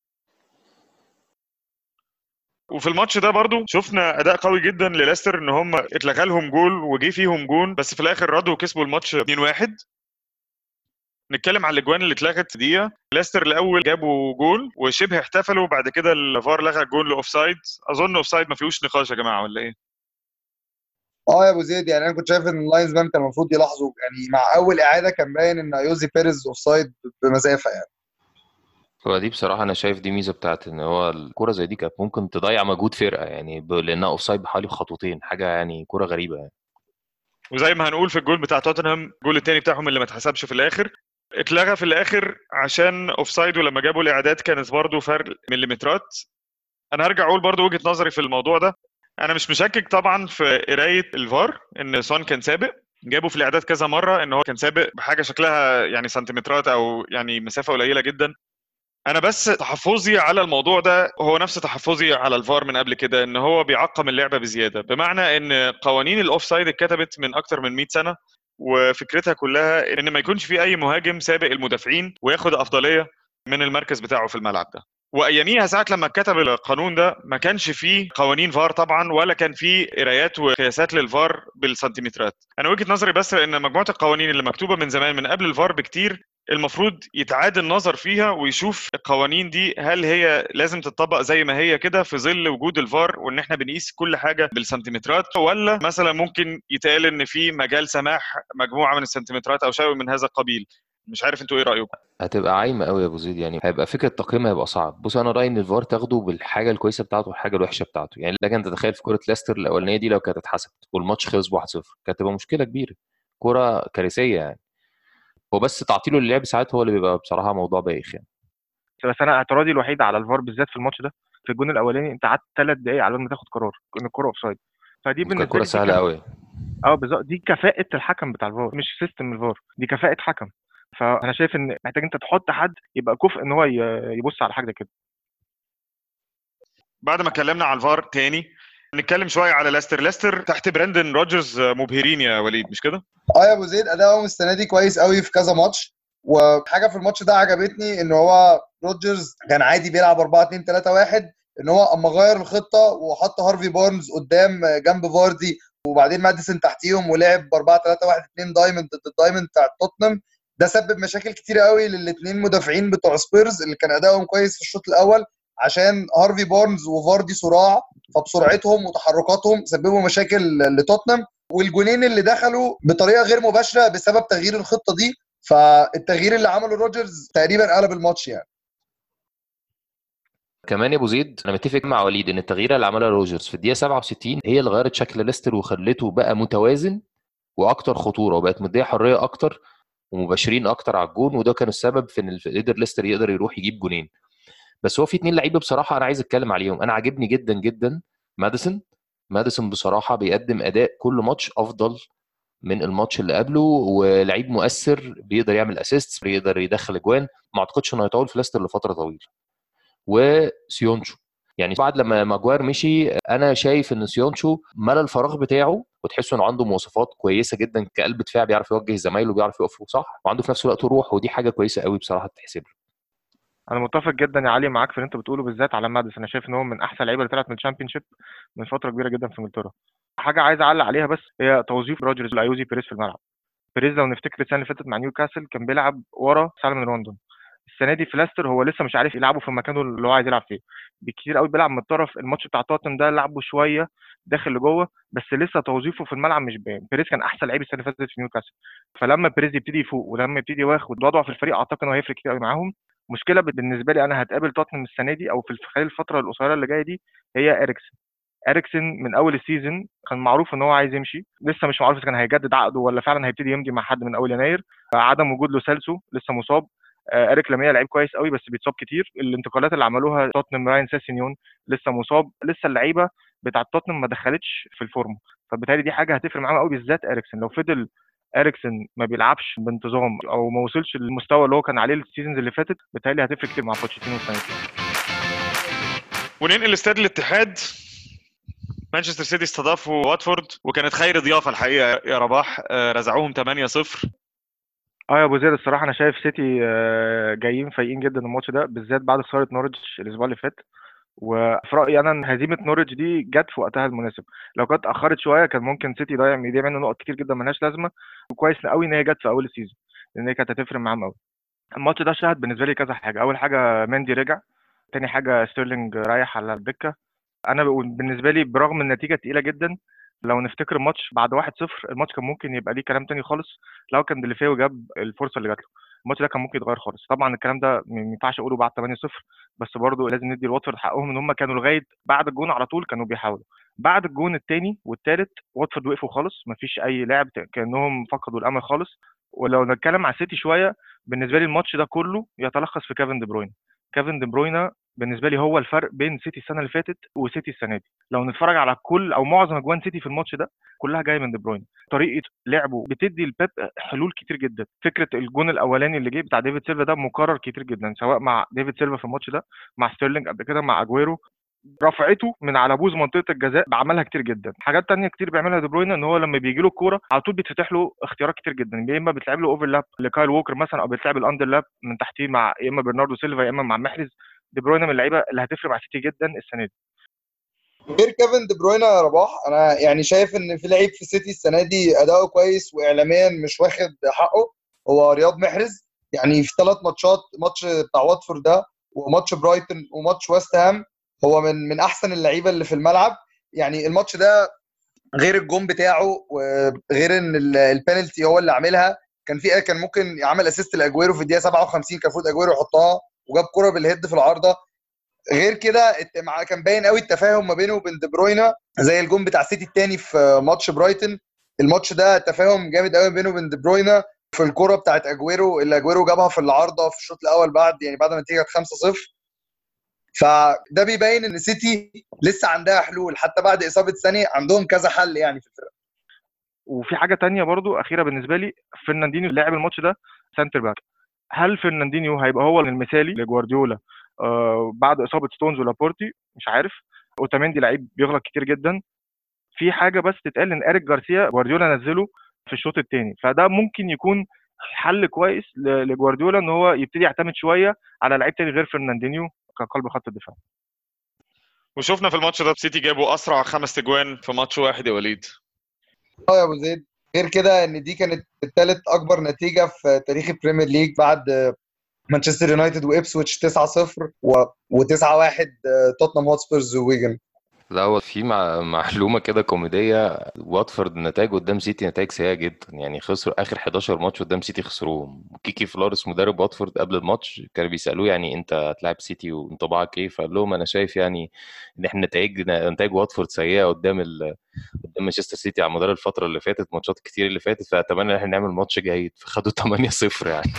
وفي الماتش ده برضو شفنا اداء قوي جدا لليستر ان هم اتلغى لهم جول وجي فيهم جون بس في الاخر ردوا وكسبوا الماتش 2-1 نتكلم على الاجوان اللي اتلغت دي ليستر الاول جابوا جول وشبه احتفلوا بعد كده الفار لغى الجول لاوف سايد اظن اوف سايد ما فيهوش نقاش يا جماعه ولا ايه اه يا ابو زيد يعني انا كنت شايف ان اللاينز مان كان المفروض يلاحظوا يعني مع اول اعاده كان باين ان ايوزي بيريز اوف سايد بمسافه يعني هو دي بصراحه انا شايف دي ميزه بتاعت ان هو الكوره زي دي كانت ممكن تضيع مجهود فرقه يعني ب- لانها اوف سايد بحوالي خطوتين حاجه يعني كوره غريبه يعني وزي ما هنقول في الجول بتاع توتنهام الجول الثاني بتاعهم اللي ما اتحسبش في الاخر اتلغى في الاخر عشان اوف سايد ولما جابوا الاعداد كانت برضه فرق مليمترات انا هرجع اقول برضه وجهه نظري في الموضوع ده انا مش مشكك طبعا في قرايه الفار ان سون كان سابق جابوا في الاعداد كذا مره ان هو كان سابق بحاجه شكلها يعني سنتيمترات او يعني مسافه قليله جدا انا بس تحفظي على الموضوع ده هو نفس تحفظي على الفار من قبل كده ان هو بيعقم اللعبه بزياده بمعنى ان قوانين الاوف سايد اتكتبت من اكتر من 100 سنه وفكرتها كلها ان ما يكونش في اي مهاجم سابق المدافعين وياخد افضليه من المركز بتاعه في الملعب ده واياميها ساعه لما اتكتب القانون ده ما كانش فيه قوانين فار طبعا ولا كان فيه قرايات وقياسات للفار بالسنتيمترات انا وجهه نظري بس ان مجموعه القوانين اللي مكتوبه من زمان من قبل الفار بكتير المفروض يتعاد النظر فيها ويشوف القوانين دي هل هي لازم تطبق زي ما هي كده في ظل وجود الفار وان احنا بنقيس كل حاجه بالسنتيمترات ولا مثلا ممكن يتقال ان في مجال سماح مجموعه من السنتيمترات او شيء من هذا القبيل مش عارف انتوا ايه رايكم هتبقى عايمه قوي يا ابو زيد يعني هيبقى فكره تقييمها هيبقى صعب بص انا رايي ان الفار تاخده بالحاجه الكويسه بتاعته والحاجه الوحشه بتاعته يعني لكن تتخيل في كره ليستر الاولانيه دي لو كانت اتحسبت والماتش خلص ب 1-0 كانت تبقى مشكله كبيره كره كارثيه يعني هو بس تعطيله اللعب ساعات هو اللي بيبقى بصراحه موضوع بايخ يعني بس انا اعتراضي الوحيد على الفار بالذات في الماتش ده في الجون الاولاني انت قعدت ثلاث دقائق على ما تاخد قرار ان الكوره اوف سايد فدي كانت بالنسبه كوره لي دي سهله كان- قوي اه بالظبط دي كفاءه الحكم بتاع الفار مش سيستم الفار دي كفاءه حكم فانا شايف ان محتاج انت تحط حد يبقى كفء ان هو ي- يبص على حاجه زي كده بعد ما اتكلمنا على الفار تاني نتكلم شويه على ليستر ليستر تحت براندن روجرز مبهرين يا وليد مش كده اه يا ابو زيد ادائهم السنه دي كويس قوي في كذا ماتش وحاجه في الماتش ده عجبتني ان هو روجرز كان عادي بيلعب 4 2 3 1 ان هو اما غير الخطه وحط هارفي بارنز قدام جنب فاردي وبعدين ماديسون تحتيهم ولعب ب 4 3 1 2 دايموند ضد الدايموند بتاع توتنهام ده سبب مشاكل كتير قوي للاثنين مدافعين بتوع سبيرز اللي كان ادائهم كويس في الشوط الاول عشان هارفي بارنز وفاردي صراع فبسرعتهم وتحركاتهم سببوا مشاكل لتوتنهام والجونين اللي دخلوا بطريقه غير مباشره بسبب تغيير الخطه دي فالتغيير اللي عمله روجرز تقريبا قلب الماتش يعني كمان يا ابو زيد انا متفق مع وليد ان التغييره اللي عملها روجرز في الدقيقه 67 هي اللي غيرت شكل ليستر وخلته بقى متوازن واكتر خطوره وبقت مديه حريه اكتر ومباشرين اكتر على الجون وده كان السبب في ان الف- قدر ليستر يقدر يروح يجيب جونين بس هو في اتنين لعيبه بصراحه انا عايز اتكلم عليهم انا عاجبني جدا جدا ماديسون ماديسون بصراحه بيقدم اداء كل ماتش افضل من الماتش اللي قبله ولعيب مؤثر بيقدر يعمل اسيست بيقدر يدخل اجوان ما اعتقدش انه هيطول في ليستر لفتره طويله وسيونشو يعني بعد لما ماجوار مشي انا شايف ان سيونشو ملى الفراغ بتاعه وتحس انه عنده مواصفات كويسه جدا كقلب دفاع بيعرف يوجه زمايله بيعرف يقف صح وعنده في نفس الوقت روح ودي حاجه كويسه قوي بصراحه تحسب له انا متفق جدا يا علي معاك في اللي انت بتقوله بالذات على مادس انا شايف ان هو من احسن اللعيبه اللي طلعت من الشامبيون شيب من فتره كبيره جدا في انجلترا حاجه عايز اعلق عليها بس هي توظيف روجرز الايوزي بيريز في الملعب بيريز لو نفتكر السنه اللي فاتت مع نيوكاسل كان بيلعب ورا سالمون روندون السنه دي في لاستر هو لسه مش عارف يلعبه في مكانه اللي هو عايز يلعب فيه بكتير قوي بيلعب من الطرف الماتش بتاع توتنهام ده لعبه شويه داخل لجوه بس لسه توظيفه في الملعب مش باين بيريز كان احسن لعيب السنه اللي فاتت في نيوكاسل فلما بيريز يبتدي يفوق ولما يبتدي ياخد وضعه في الفريق اعتقد انه هيفرق كتير قوي معاهم مشكله بالنسبه لي انا هتقابل توتنهام السنه دي او في خلال الفتره القصيره اللي جايه دي هي اريكسن اريكسن من اول السيزون كان معروف ان هو عايز يمشي لسه مش معروف اذا كان هيجدد عقده ولا فعلا هيبتدي يمضي مع حد من اول يناير عدم وجود له سالسو لسه مصاب آه، اريك لاميا لعيب كويس قوي بس بيتصاب كتير الانتقالات اللي عملوها توتنهام راين ساسينيون لسه مصاب لسه اللعيبه بتاعه توتنهام ما دخلتش في الفورمه فبالتالي دي حاجه هتفرق معاهم قوي بالذات اريكسن لو فضل اريكسن ما بيلعبش بانتظام او ما وصلش للمستوى اللي هو كان عليه السيزونز اللي فاتت بالتالي هتفرق كتير مع بوتشيتينو السنه دي وننقل استاد الاتحاد مانشستر سيتي استضافوا واتفورد وكانت خير ضيافه الحقيقه يا رباح آه، رزعوهم 8-0 اه يا ابو زيد الصراحه انا شايف سيتي آه، جايين فايقين جدا الماتش ده بالذات بعد خساره نورwich الاسبوع اللي فات وفي رايي انا ان هزيمه نورwich دي جت في وقتها المناسب لو كانت اتاخرت شويه كان ممكن سيتي يضيع يضيع منه نقط كتير جدا ملهاش لازمه وكويس قوي ان هي جت في اول السيزون لان هي كانت هتفرق معاهم قوي الماتش ده شهد بالنسبه لي كذا حاجه اول حاجه مندي رجع تاني حاجه ستيرلينج رايح على الدكه انا بقول بالنسبه لي برغم النتيجه تقيله جدا لو نفتكر الماتش بعد 1-0 الماتش كان ممكن يبقى ليه كلام تاني خالص لو كان ديليفيو جاب الفرصه اللي جات له الماتش ده كان ممكن يتغير خالص طبعا الكلام ده ما ينفعش اقوله بعد 8-0 بس برضه لازم ندي الواتفورد حقهم ان هم كانوا لغايه بعد الجون على طول كانوا بيحاولوا بعد الجون الثاني والثالث واتفورد وقفوا خالص ما فيش اي لعب كانهم فقدوا الامل خالص ولو نتكلم على سيتي شويه بالنسبه لي الماتش ده كله يتلخص في كيفن دي بروين كيفن دي بروين بالنسبه لي هو الفرق بين سيتي السنه اللي فاتت وسيتي السنه دي لو نتفرج على كل او معظم اجوان سيتي في الماتش ده كلها جايه من دي بروين طريقه لعبه بتدي البيب حلول كتير جدا فكره الجون الاولاني اللي جه بتاع ديفيد سيلفا ده مكرر كتير جدا سواء مع ديفيد سيلفا في الماتش ده مع ستيرلينج قبل كده مع اجويرو رفعته من على بوز منطقه الجزاء بعملها كتير جدا حاجات تانية كتير بيعملها دي بروين ان هو لما بيجي له الكوره على طول بيتفتح له اختيارات كتير جدا يا اما بتلعب له اوفرلاب لكايل ووكر مثلا او بتلعب الاندرلاب من تحتيه مع يا اما برناردو سيلفا يا اما مع محرز دي بروين من اللعيبه اللي هتفرق مع سيتي جدا السنه دي غير كيفن دي بروين يا رباح انا يعني شايف ان في لعيب في سيتي السنه دي اداؤه كويس واعلاميا مش واخد حقه هو رياض محرز يعني في ثلاث ماتشات ماتش بتاع واتفورد ده وماتش برايتون وماتش ويست هام هو من من احسن اللعيبه اللي في الملعب يعني الماتش ده غير الجون بتاعه وغير ان البينالتي هو اللي عاملها كان في كان ممكن يعمل اسيست لاجويرو في الدقيقه 57 كان المفروض اجويرو يحطها وجاب كرة بالهيد في العارضه غير كده كان باين قوي التفاهم ما بينه وبين دي بروينا زي الجون بتاع سيتي الثاني في ماتش برايتون الماتش ده تفاهم جامد قوي بينه وبين دي بروينا في الكرة بتاعت اجويرو اللي اجويرو جابها في العارضه في الشوط الاول بعد يعني بعد ما النتيجه كانت 5-0 فده بيبين ان سيتي لسه عندها حلول حتى بعد اصابه ساني عندهم كذا حل يعني في الفرقه وفي حاجه تانية برضو اخيره بالنسبه لي فرناندينيو لاعب الماتش ده سنتر باك هل فرناندينيو هيبقى هو المثالي لجوارديولا آه بعد اصابه ستونز ولابورتي مش عارف اوتاميندي لعيب بيغلط كتير جدا في حاجه بس تتقال ان اريك جارسيا جوارديولا نزله في الشوط الثاني فده ممكن يكون حل كويس لجوارديولا ان هو يبتدي يعتمد شويه على لعيب تاني غير فرناندينيو كقلب خط الدفاع وشفنا في الماتش ده سيتي جابوا اسرع خمس تجوان في ماتش واحد يا وليد اه يا ابو زيد غير كده ان دي كانت ثالث اكبر نتيجه في تاريخ البريمير ليج بعد مانشستر يونايتد وابسويتش 9-0 و9-1 توتنهام هوتسبيرز وويجن لا هو في مع معلومه كده كوميديه واتفورد نتائج قدام سيتي نتائج سيئه جدا يعني خسروا اخر 11 ماتش قدام سيتي خسروهم كيكي فلوريس مدرب واتفورد قبل الماتش كانوا بيسالوه يعني انت هتلاعب سيتي وانطباعك ايه فقال لهم انا شايف يعني ان احنا نتائج نتائج واتفورد سيئه قدام ال... قدام مانشستر سيتي على مدار الفتره اللي فاتت ماتشات كتير اللي فاتت فاتمنى ان احنا نعمل ماتش جيد فخدوا 8-0 يعني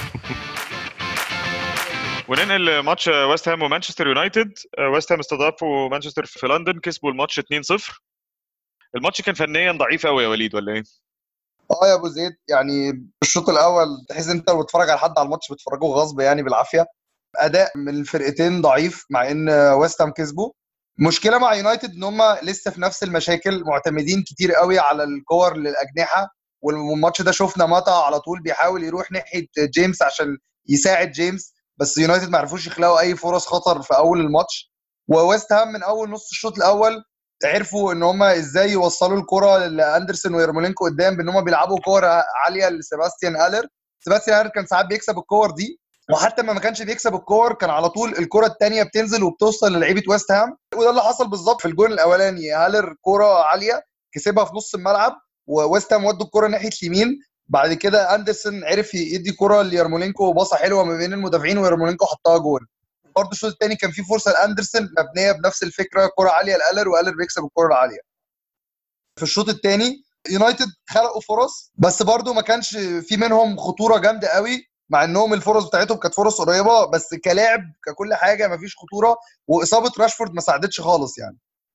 وننقل ماتش ويست هام ومانشستر يونايتد ويست هام استضافوا مانشستر في لندن كسبوا الماتش 2-0 الماتش كان فنيا ضعيف قوي يا وليد ولا ايه؟ اه يا ابو زيد يعني الشوط الاول تحس انت لو بتتفرج على حد على الماتش بتفرجوه غصب يعني بالعافيه اداء من الفرقتين ضعيف مع ان ويست هام كسبوا مشكله مع يونايتد ان هم لسه في نفس المشاكل معتمدين كتير قوي على الكور للاجنحه والماتش ده شفنا مطا على طول بيحاول يروح ناحيه جيمس عشان يساعد جيمس بس يونايتد ما عرفوش يخلقوا اي فرص خطر في اول الماتش وويست هام من اول نص الشوط الاول عرفوا ان هم ازاي يوصلوا الكره لاندرسون ويرمولينكو قدام بان هم بيلعبوا كوره عاليه لسيباستيان الر سيباستيان الر كان ساعات بيكسب الكور دي وحتى ما كانش بيكسب الكور كان على طول الكره الثانيه بتنزل وبتوصل للعيبه ويست هام وده اللي حصل بالظبط في الجون الاولاني هالر كوره عاليه كسبها في نص الملعب وويست هام ودوا الكوره ناحيه اليمين بعد كده اندرسون عرف يدي كرة ليرمولينكو وباصه حلوه ما بين المدافعين ويرمولينكو حطها جول برضه الشوط الثاني كان في فرصه لاندرسون مبنيه بنفس الفكره كرة عاليه لالر والر بيكسب الكرة العاليه في الشوط الثاني يونايتد خلقوا فرص بس برضه ما كانش في منهم خطوره جامده قوي مع انهم الفرص بتاعتهم كانت فرص قريبه بس كلاعب ككل حاجه ما فيش خطوره واصابه راشفورد ما ساعدتش خالص يعني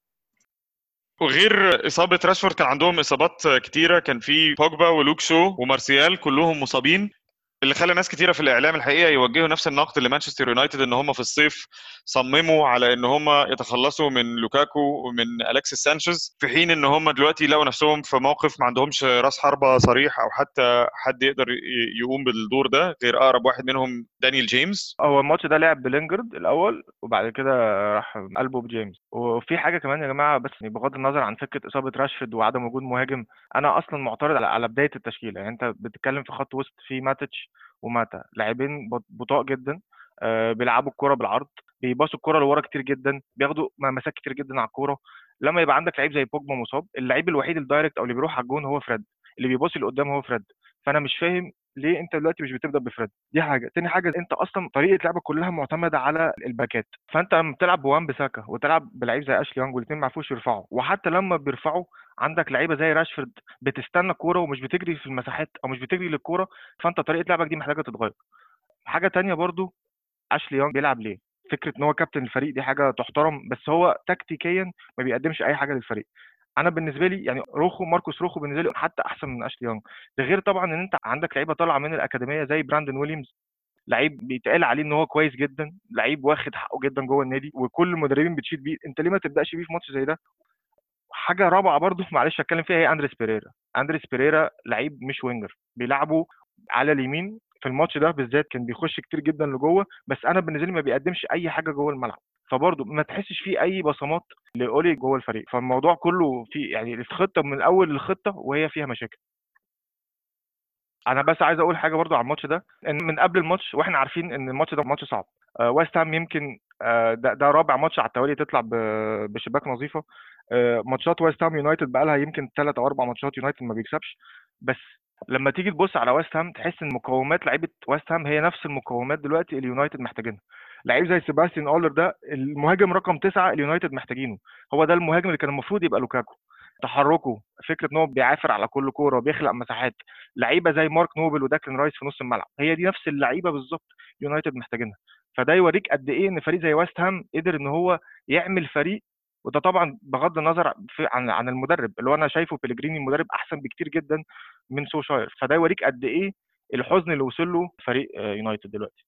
وغير اصابه راشفورد كان عندهم اصابات كتيره كان في بوجبا ولوك شو ومارسيال كلهم مصابين اللي خلى ناس كتيره في الاعلام الحقيقه يوجهوا نفس النقد لمانشستر يونايتد ان هم في الصيف صمموا على ان هم يتخلصوا من لوكاكو ومن الكسيس سانشيز في حين ان هم دلوقتي لقوا نفسهم في موقف ما عندهمش راس حربه صريح او حتى حد يقدر يقوم بالدور ده غير اقرب واحد منهم دانيال جيمس هو الماتش ده لعب بلينجرد الاول وبعد كده راح قلبه بجيمس وفي حاجه كمان يا جماعه بس بغض النظر عن فكره اصابه راشفورد وعدم وجود مهاجم انا اصلا معترض على بدايه التشكيله يعني انت بتتكلم في خط وسط في ماتش وماتا لاعبين بطاء جدا آه بيلعبوا الكرة بالعرض بيباصوا الكرة لورا كتير جدا بياخدوا مسافات كتير جدا على الكرة لما يبقى عندك لعيب زي بوجبا مصاب اللعيب الوحيد الدايركت او اللي بيروح على الجون هو فريد اللي بيباصي لقدام هو فريد فانا مش فاهم ليه انت دلوقتي مش بتبدا بفريد دي حاجه تاني حاجه انت اصلا طريقه لعبك كلها معتمده على الباكات فانت لما بتلعب بوان بساكا وتلعب بلعيب زي اشلي يانج والاثنين ما عرفوش يرفعوا وحتى لما بيرفعوا عندك لعيبه زي راشفورد بتستنى الكوره ومش بتجري في المساحات او مش بتجري للكوره فانت طريقه لعبك دي محتاجه تتغير حاجه تانية برضو اشلي يونج بيلعب ليه فكره ان هو كابتن الفريق دي حاجه تحترم بس هو تكتيكيا ما بيقدمش اي حاجه للفريق انا بالنسبه لي يعني روخو ماركوس روخو بالنسبه لي حتى احسن من اشلي يونج ده غير طبعا ان انت عندك لعيبه طالعه من الاكاديميه زي براندون ويليامز لعيب بيتقال عليه ان هو كويس جدا لعيب واخد حقه جدا جوه النادي وكل المدربين بتشيد بيه انت ليه ما تبداش بيه في ماتش زي ده حاجه رابعه برضو معلش اتكلم فيها هي اندريس بيريرا اندريس بيريرا لعيب مش وينجر بيلعبه على اليمين في الماتش ده بالذات كان بيخش كتير جدا لجوه بس انا بالنسبه لي ما بيقدمش اي حاجه جوه الملعب فبرضه ما تحسش فيه اي بصمات لاولي جوه الفريق فالموضوع كله في يعني الخطه من اول الخطه وهي فيها مشاكل انا بس عايز اقول حاجه برضو على الماتش ده ان من قبل الماتش واحنا عارفين ان الماتش ده ماتش صعب آه ويست هام يمكن آه ده, ده رابع ماتش على التوالي تطلع بشباك نظيفه آه ماتشات ويست هام يونايتد بقى لها يمكن ثلاث او اربع ماتشات يونايتد ما بيكسبش بس لما تيجي تبص على ويست هام تحس ان مقومات لعيبه ويست هام هي نفس المقومات دلوقتي اللي يونايتد محتاجينها لعيب زي سيباستيان اولر ده المهاجم رقم تسعة اليونايتد محتاجينه هو ده المهاجم اللي كان المفروض يبقى لوكاكو تحركه فكره ان هو بيعافر على كل كوره وبيخلق مساحات لعيبه زي مارك نوبل وداكلين رايس في نص الملعب هي دي نفس اللعيبه بالظبط يونايتد محتاجينها فده يوريك قد ايه ان فريق زي ويست هام قدر ان هو يعمل فريق وده طبعا بغض النظر عن عن المدرب اللي هو انا شايفه بيلجريني مدرب احسن بكتير جدا من سوشاير فده يوريك قد ايه الحزن اللي وصل له فريق يونايتد دلوقتي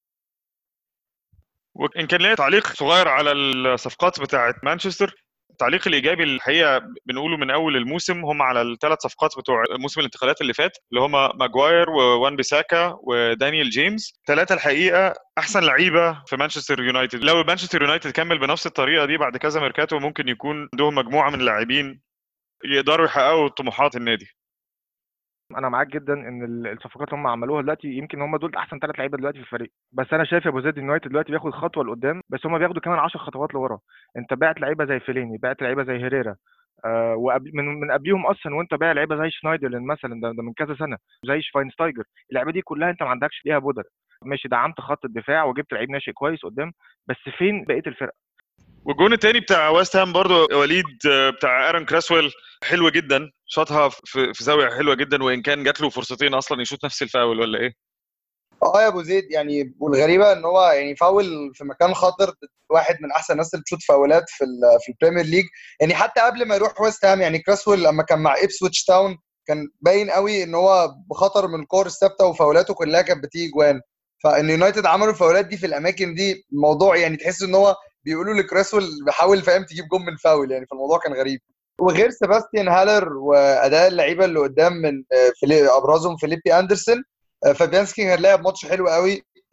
وان كان ليا تعليق صغير على الصفقات بتاعه مانشستر التعليق الايجابي الحقيقه بنقوله من اول الموسم هم على الثلاث صفقات بتوع موسم الانتقالات اللي فات اللي هم ماجواير ووان بيساكا ودانيال جيمس ثلاثه الحقيقه احسن لعيبه في مانشستر يونايتد لو مانشستر يونايتد كمل بنفس الطريقه دي بعد كذا ميركاتو ممكن يكون عندهم مجموعه من اللاعبين يقدروا يحققوا طموحات النادي انا معاك جدا ان الصفقات اللي هم عملوها دلوقتي يمكن هم دول احسن ثلاث لعيبه دلوقتي في الفريق بس انا شايف يا ابو زيد يونايتد دلوقتي بياخد خطوه لقدام بس هم بياخدوا كمان 10 خطوات لورا انت بعت لعيبه زي فيليني بعت لعيبه زي هيريرا آه وقبل من من قبليهم اصلا وانت بايع لعيبه زي شنايدرلين مثلا ده, ده من كذا سنه زي شفاينستايجر اللعيبه دي كلها انت ما عندكش ليها بودر ماشي دعمت خط الدفاع وجبت لعيب ناشئ كويس قدام بس فين بقيه الفرقه والجون الثاني بتاع ويست هام برضه وليد بتاع ارن كراسويل حلوه جدا شاطها في, في زاويه حلوه جدا وان كان جات له فرصتين اصلا يشوط نفس الفاول ولا ايه؟ اه يا ابو زيد يعني والغريبه ان هو يعني فاول في مكان خطر واحد من احسن الناس اللي بتشوط فاولات في في البريمير ليج يعني حتى قبل ما يروح ويست هام يعني كراسويل لما كان مع ابسويتش تاون كان باين قوي ان هو بخطر من الكور الثابته وفاولاته كلها كانت بتيجي جوان فان يونايتد عملوا الفاولات دي في الاماكن دي موضوع يعني تحس ان هو بيقولوا لكراسول بيحاول فاهم تجيب جون من فاول يعني فالموضوع كان غريب وغير سيباستيان هالر واداء اللعيبه اللي قدام من ابرزهم فيليبي اندرسون فابيانسكي كان لعب ماتش حلو قوي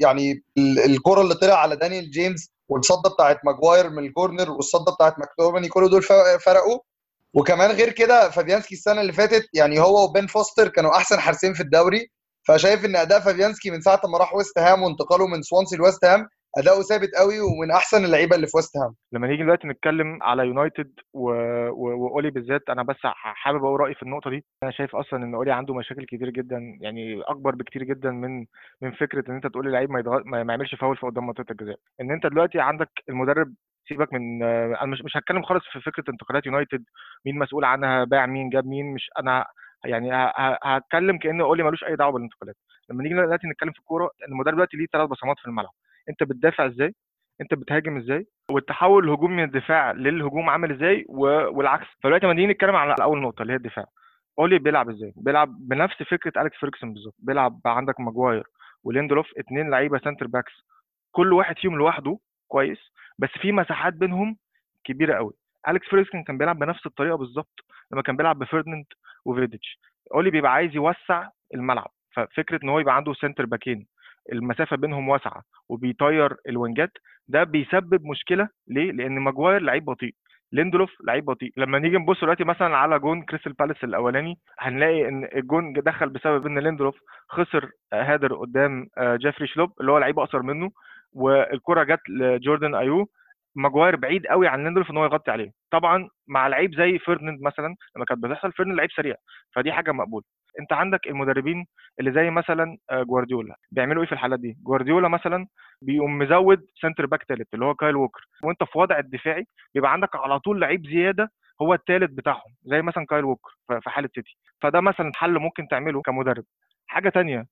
يعني الكره اللي طلع على دانيال جيمس والصده بتاعت ماجواير من الكورنر والصده بتاعت ماكتوماني كل دول فرقوا وكمان غير كده فابيانسكي السنه اللي فاتت يعني هو وبين فوستر كانوا احسن حارسين في الدوري فشايف ان اداء فابيانسكي من ساعه ما راح ويست هام وانتقاله من سوانسي لويست هام اداؤه ثابت قوي ومن احسن اللعيبه اللي في ويست هام لما نيجي دلوقتي نتكلم على يونايتد و... و... واولي بالذات انا بس حابب اقول رايي في النقطه دي انا شايف اصلا ان اولي عنده مشاكل كتير جدا يعني اكبر بكتير جدا من من فكره ان انت تقول للعيب ما, يضغ... ما يعملش فاول في قدام منطقه الجزاء ان انت دلوقتي عندك المدرب سيبك من انا مش مش هتكلم خالص في فكره انتقالات يونايتد مين مسؤول عنها باع مين جاب مين مش انا يعني هتكلم كان اولي ملوش اي دعوه بالانتقالات لما نيجي دلوقتي نتكلم في الكوره المدرب دلوقتي ليه ثلاث بصمات في الملعب انت بتدافع ازاي انت بتهاجم ازاي والتحول الهجومي من الدفاع للهجوم عامل ازاي و... والعكس فدلوقتي لما نيجي نتكلم على اول نقطه اللي هي الدفاع اولي بيلعب ازاي بيلعب بنفس فكره اليكس فيرجسون بالظبط بيلعب عندك ماجواير وليندلوف اثنين لعيبه سنتر باكس كل واحد فيهم لوحده كويس بس في مساحات بينهم كبيره قوي اليكس فيرجسون كان بيلعب بنفس الطريقه بالظبط لما كان بيلعب بفيرديناند وفيديتش اولي بيبقى عايز يوسع الملعب ففكره ان هو يبقى عنده سنتر باكين المسافه بينهم واسعه وبيطير الوينجات ده بيسبب مشكله ليه؟ لان ماجواير لعيب بطيء ليندلوف لعيب بطيء لما نيجي نبص دلوقتي مثلا على جون كريستال بالاس الاولاني هنلاقي ان الجون دخل بسبب ان ليندلوف خسر هادر قدام جيفري شلوب اللي هو لعيب اقصر منه والكره جت لجوردن ايو ماجواير بعيد قوي عن ليندلوف ان هو يغطي عليه طبعا مع لعيب زي فيرناند مثلا لما كانت بتحصل فيرناند لعيب سريع فدي حاجه مقبوله انت عندك المدربين اللي زي مثلا جوارديولا بيعملوا ايه في الحالات دي جوارديولا مثلا بيقوم مزود سنتر باك ثالث اللي هو كايل ووكر وانت في وضع الدفاعي بيبقى عندك على طول لعيب زياده هو الثالث بتاعهم زي مثلا كايل ووكر في حاله سيتي فده مثلا حل ممكن تعمله كمدرب حاجه تانية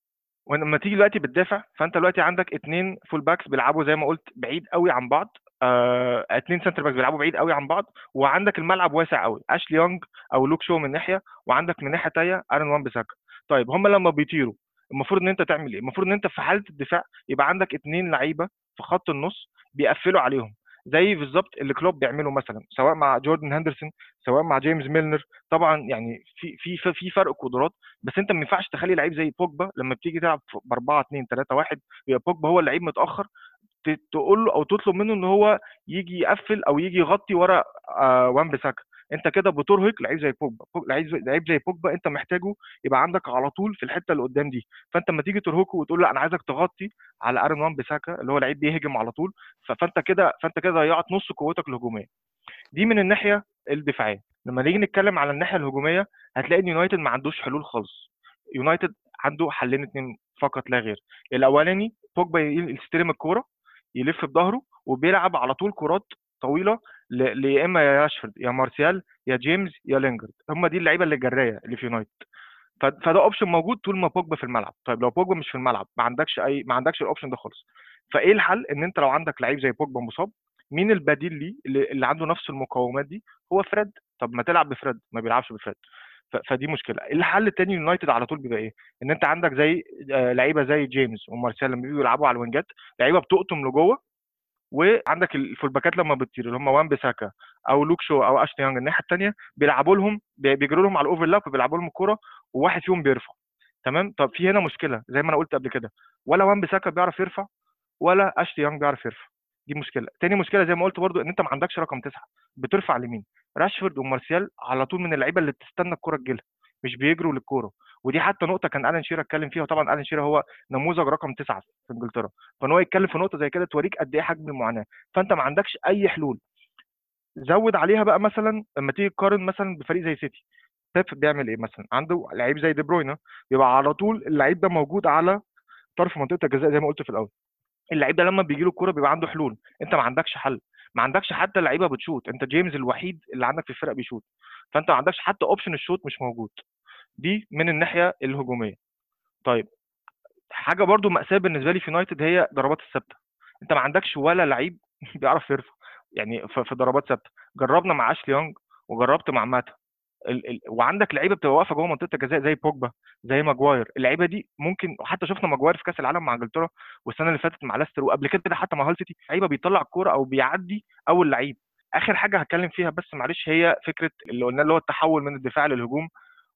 ولما تيجي دلوقتي بتدافع فانت دلوقتي عندك اثنين فول باكس بيلعبوا زي ما قلت بعيد قوي عن بعض آه، اتنين سنتر باكس بيلعبوا بعيد قوي عن بعض وعندك الملعب واسع قوي اشلي يونج او لوك شو من ناحيه وعندك من ناحيه تانيه ارن وان بيساكا طيب هم لما بيطيروا المفروض ان انت تعمل ايه المفروض ان انت في حاله الدفاع يبقى عندك اتنين لعيبه في خط النص بيقفلوا عليهم زي بالظبط اللي كلوب بيعمله مثلا سواء مع جوردن هندرسون سواء مع جيمس ميلنر طبعا يعني في في في فرق قدرات بس انت ما ينفعش تخلي لعيب زي بوجبا لما بتيجي تلعب ب 4 2 3 1 يبقى بوجبا هو اللعيب متاخر تقول له او تطلب منه ان هو يجي يقفل او يجي يغطي ورا آه وان بيساكا انت كده بترهق لعيب زي بوجبا لعيب لعيب زي بوجبا انت محتاجه يبقى عندك على طول في الحته اللي قدام دي فانت لما تيجي ترهقه وتقول له انا عايزك تغطي على ارن وان بيساكا اللي هو لعيب بيهجم على طول فانت كده فانت كده ضيعت نص قوتك الهجوميه دي من الناحيه الدفاعيه لما نيجي نتكلم على الناحيه الهجوميه هتلاقي ان يونايتد ما عندوش حلول خالص يونايتد عنده حلين اتنين فقط لا غير الاولاني بوجبا يستلم الكوره يلف بظهره وبيلعب على طول كرات طويله يا اما يا راشفورد يا مارسيال يا جيمس يا لينجرد هم دي اللعيبه اللي جرايه اللي في يونايتد فده اوبشن موجود طول ما بوجبا في الملعب طيب لو بوجبا مش في الملعب ما عندكش اي ما عندكش الاوبشن ده خالص فايه الحل ان انت لو عندك لعيب زي بوجبا مصاب مين البديل ليه اللي, اللي عنده نفس المقومات دي هو فريد طب ما تلعب بفريد ما بيلعبش بفريد فدي مشكله الحل الثاني يونايتد على طول بيبقى ايه ان انت عندك زي لعيبه زي جيمس ومارسيال لما بييجوا يلعبوا على الوينجات لعيبه بتقطم لجوه وعندك الفولباكات لما بتطير اللي هم وان بيساكا او لوك شو او اشلي يانج الناحيه الثانيه بيلعبوا لهم بيجروا لهم على الاوفرلاب وبيلعبوا لهم الكوره وواحد فيهم بيرفع تمام طب في هنا مشكله زي ما انا قلت قبل كده ولا وان بيساكا بيعرف يرفع ولا اشلي يانج بيعرف يرفع دي مشكله تاني مشكله زي ما قلت برضو ان انت ما عندكش رقم تسعه بترفع لمين راشفورد ومارسيال على طول من اللعيبه اللي بتستنى الكوره تجيلها مش بيجروا للكوره ودي حتى نقطه كان الان شيرا اتكلم فيها وطبعا الان شيرا هو نموذج رقم تسعه في انجلترا فان هو يتكلم في نقطه زي كده توريك قد ايه حجم المعاناه فانت ما عندكش اي حلول زود عليها بقى مثلا لما تيجي تقارن مثلا بفريق زي سيتي بيب بيعمل ايه مثلا عنده لعيب زي دي بروينا بيبقى على طول اللعيب ده موجود على طرف منطقه الجزاء زي ما قلت في الاول اللعيب ده لما بيجي له الكوره بيبقى عنده حلول انت ما عندكش حل ما عندكش حتى لعيبه بتشوت انت جيمس الوحيد اللي عندك في الفرق بيشوت فانت ما عندكش حتى اوبشن الشوت مش موجود دي من الناحيه الهجوميه طيب حاجه برضو ماساه بالنسبه لي في يونايتد هي ضربات الثابته انت ما عندكش ولا لعيب بيعرف يرفع يعني في ضربات ثابته جربنا مع اشلي يونج وجربت مع ماتا ال ال وعندك لعيبه بتبقى واقفه جوه منطقه الجزاء زي بوجبا زي ماجواير اللعيبه دي ممكن وحتى شفنا ماجواير في كاس العالم مع انجلترا والسنه اللي فاتت مع لاستر وقبل كده حتى مع هال سيتي لعيبه بيطلع الكوره او بيعدي اول لعيب اخر حاجه هتكلم فيها بس معلش هي فكره اللي قلنا اللي هو التحول من الدفاع للهجوم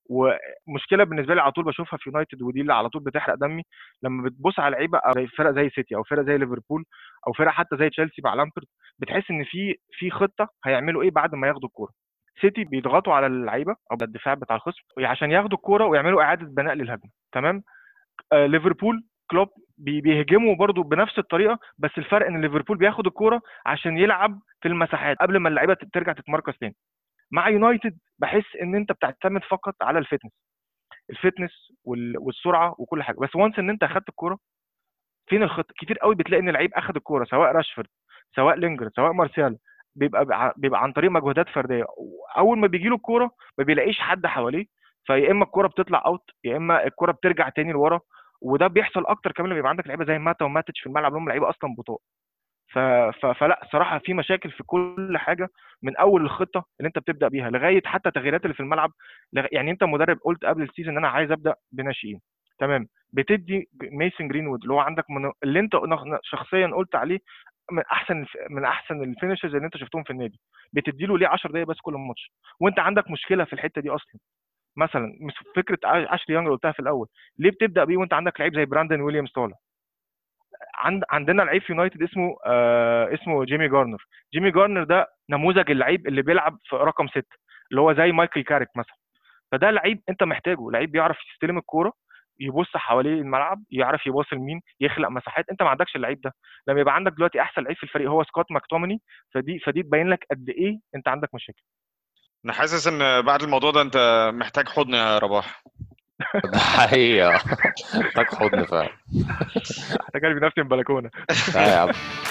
ومشكله بالنسبه لي على طول بشوفها في يونايتد ودي اللي على طول بتحرق دمي لما بتبص على لعيبه أو زي فرق زي سيتي او فرق زي ليفربول او فرق حتى زي تشيلسي مع لامبرد بتحس ان في في خطه هيعملوا ايه بعد ما ياخدوا الكوره سيتي بيضغطوا على اللعيبه او الدفاع بتاع الخصم عشان ياخدوا الكوره ويعملوا اعاده بناء للهجمه تمام آه ليفربول كلوب بي- بيهجموا برضو بنفس الطريقه بس الفرق ان ليفربول بياخد الكوره عشان يلعب في المساحات قبل ما اللعيبه ترجع تتمركز تاني مع يونايتد بحس ان انت بتعتمد فقط على الفتنس الفتنس وال- والسرعه وكل حاجه بس وانس ان انت اخدت الكوره فين الخط كتير قوي بتلاقي ان اللعيب اخد الكوره سواء راشفورد سواء لينجر سواء مارسيال بيبقى بع- بيبقى عن طريق مجهودات فرديه اول ما بيجي له الكوره ما بيلاقيش حد حواليه فيا اما الكوره بتطلع اوت يا اما الكوره بترجع تاني لورا وده بيحصل اكتر كمان لما يبقى عندك لعيبه زي ماتا وماتش في الملعب اللي هم لعيبه اصلا بطاء ف... ف... فلا صراحه في مشاكل في كل حاجه من اول الخطه اللي انت بتبدا بيها لغايه حتى التغييرات اللي في الملعب لغ... يعني انت مدرب قلت قبل السيزون ان انا عايز ابدا بناشئين تمام بتدي ميسن جرينوود اللي هو عندك من... اللي انت شخصيا قلت عليه من احسن الف... من احسن الفينشرز اللي انت شفتهم في النادي بتدي له ليه 10 دقايق بس كل ماتش وانت عندك مشكله في الحته دي اصلا مثلا مش فكره اشلي يانج اللي قلتها في الاول ليه بتبدا بيه وانت عندك لعيب زي براندن ويليامز طالع عند عندنا لعيب في يونايتد اسمه آه اسمه جيمي جارنر جيمي جارنر ده نموذج اللعيب اللي بيلعب في رقم ستة اللي هو زي مايكل كاريك مثلا فده لعيب انت محتاجه لعيب بيعرف يستلم الكوره يبص حواليه الملعب يعرف يباص لمين يخلق مساحات انت ما عندكش اللعيب ده لما يبقى عندك دلوقتي احسن لعيب في الفريق هو سكوت ماكتوميني فدي فدي تبين لك قد ايه انت عندك مشاكل انا حاسس ان بعد الموضوع ده انت محتاج حضن يا رباح ده حقيقة محتاج حضن فعلا محتاج ارمي نفسي من البلكونه لا يا عم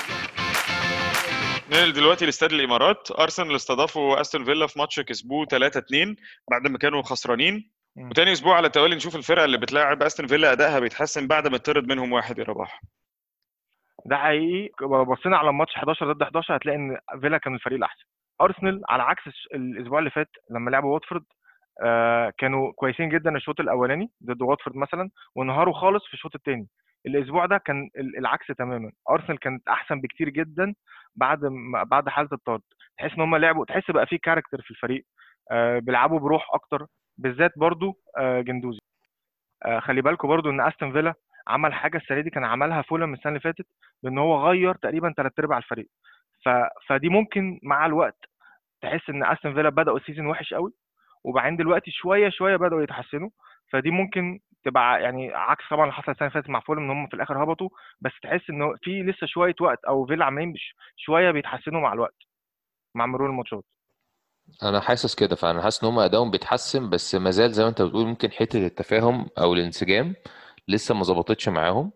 ننقل دلوقتي لاستاد الامارات ارسنال استضافوا استون فيلا في ماتش كسبوه 3 2 بعد ما كانوا خسرانين مم. وتاني اسبوع على التوالي نشوف الفرقه اللي بتلاعب استون فيلا ادائها بيتحسن بعد ما اتطرد منهم واحد يا رباح ده حقيقي لو بصينا على الماتش 11 ضد 11 هتلاقي ان فيلا كان الفريق الاحسن ارسنال على عكس الش- الاسبوع اللي فات لما لعبوا واتفورد آه كانوا كويسين جدا الشوط الاولاني ضد واتفورد مثلا وانهاروا خالص في الشوط الثاني الاسبوع ده كان ال- العكس تماما ارسنال كانت احسن بكتير جدا بعد ما بعد حاله الطرد تحس ان هم لعبوا تحس بقى في كاركتر في الفريق آه بيلعبوا بروح اكتر بالذات برضو آه جندوزي آه خلي بالكم برضو ان استون فيلا عمل حاجه السنه دي كان عملها فولم السنه اللي فاتت بان هو غير تقريبا ثلاث ارباع الفريق ف... فدي ممكن مع الوقت تحس ان استون فيلا بداوا السيزون وحش قوي وبعدين دلوقتي شويه شويه بداوا يتحسنوا فدي ممكن تبقى يعني عكس طبعا اللي حصل السنه اللي فاتت مع فولم ان هم في الاخر هبطوا بس تحس ان في لسه شويه وقت او فيلا عمالين بش- شويه بيتحسنوا مع الوقت مع مرور الماتشات انا حاسس كده فانا حاسس ان هم ادائهم بيتحسن بس ما زال زي ما انت بتقول ممكن حته التفاهم او الانسجام لسه ما ظبطتش معاهم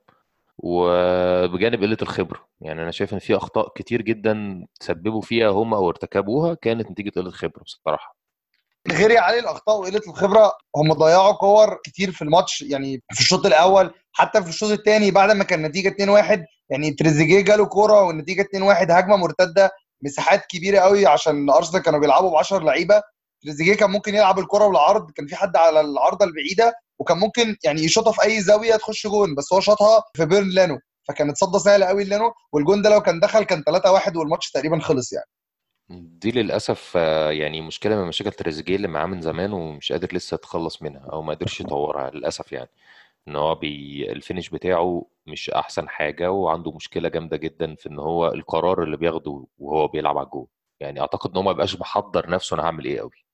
وبجانب قله الخبره يعني انا شايف ان في اخطاء كتير جدا تسببوا فيها هم او ارتكبوها كانت نتيجه قله خبره بصراحه غير يا علي الاخطاء وقله الخبره هم ضيعوا كور كتير في الماتش يعني في الشوط الاول حتى في الشوط الثاني بعد ما كان النتيجه 2-1 يعني تريزيجيه جاله كوره والنتيجه 2-1 هجمه مرتده مساحات كبيره قوي عشان ارسنال كانوا بيلعبوا ب 10 لعيبه تريزيجيه كان ممكن يلعب الكره بالعرض كان في حد على العارضه البعيده وكان ممكن يعني يشوطها في اي زاويه تخش جون بس هو شاطها في بيرن لانو فكانت صده سهله قوي لانو والجون ده لو كان دخل كان 3-1 والماتش تقريبا خلص يعني دي للاسف آه، يعني مشكله من مشاكل تريزيجيه اللي معاه من زمان ومش قادر لسه يتخلص منها او ما قدرش يطورها للاسف يعني ان هو بي الفينش بتاعه مش احسن حاجه وعنده مشكله جامده جدا في ان هو القرار اللي بياخده وهو بيلعب على الجول يعني اعتقد ان هو ما بقاش محضر نفسه انا هعمل ايه قوي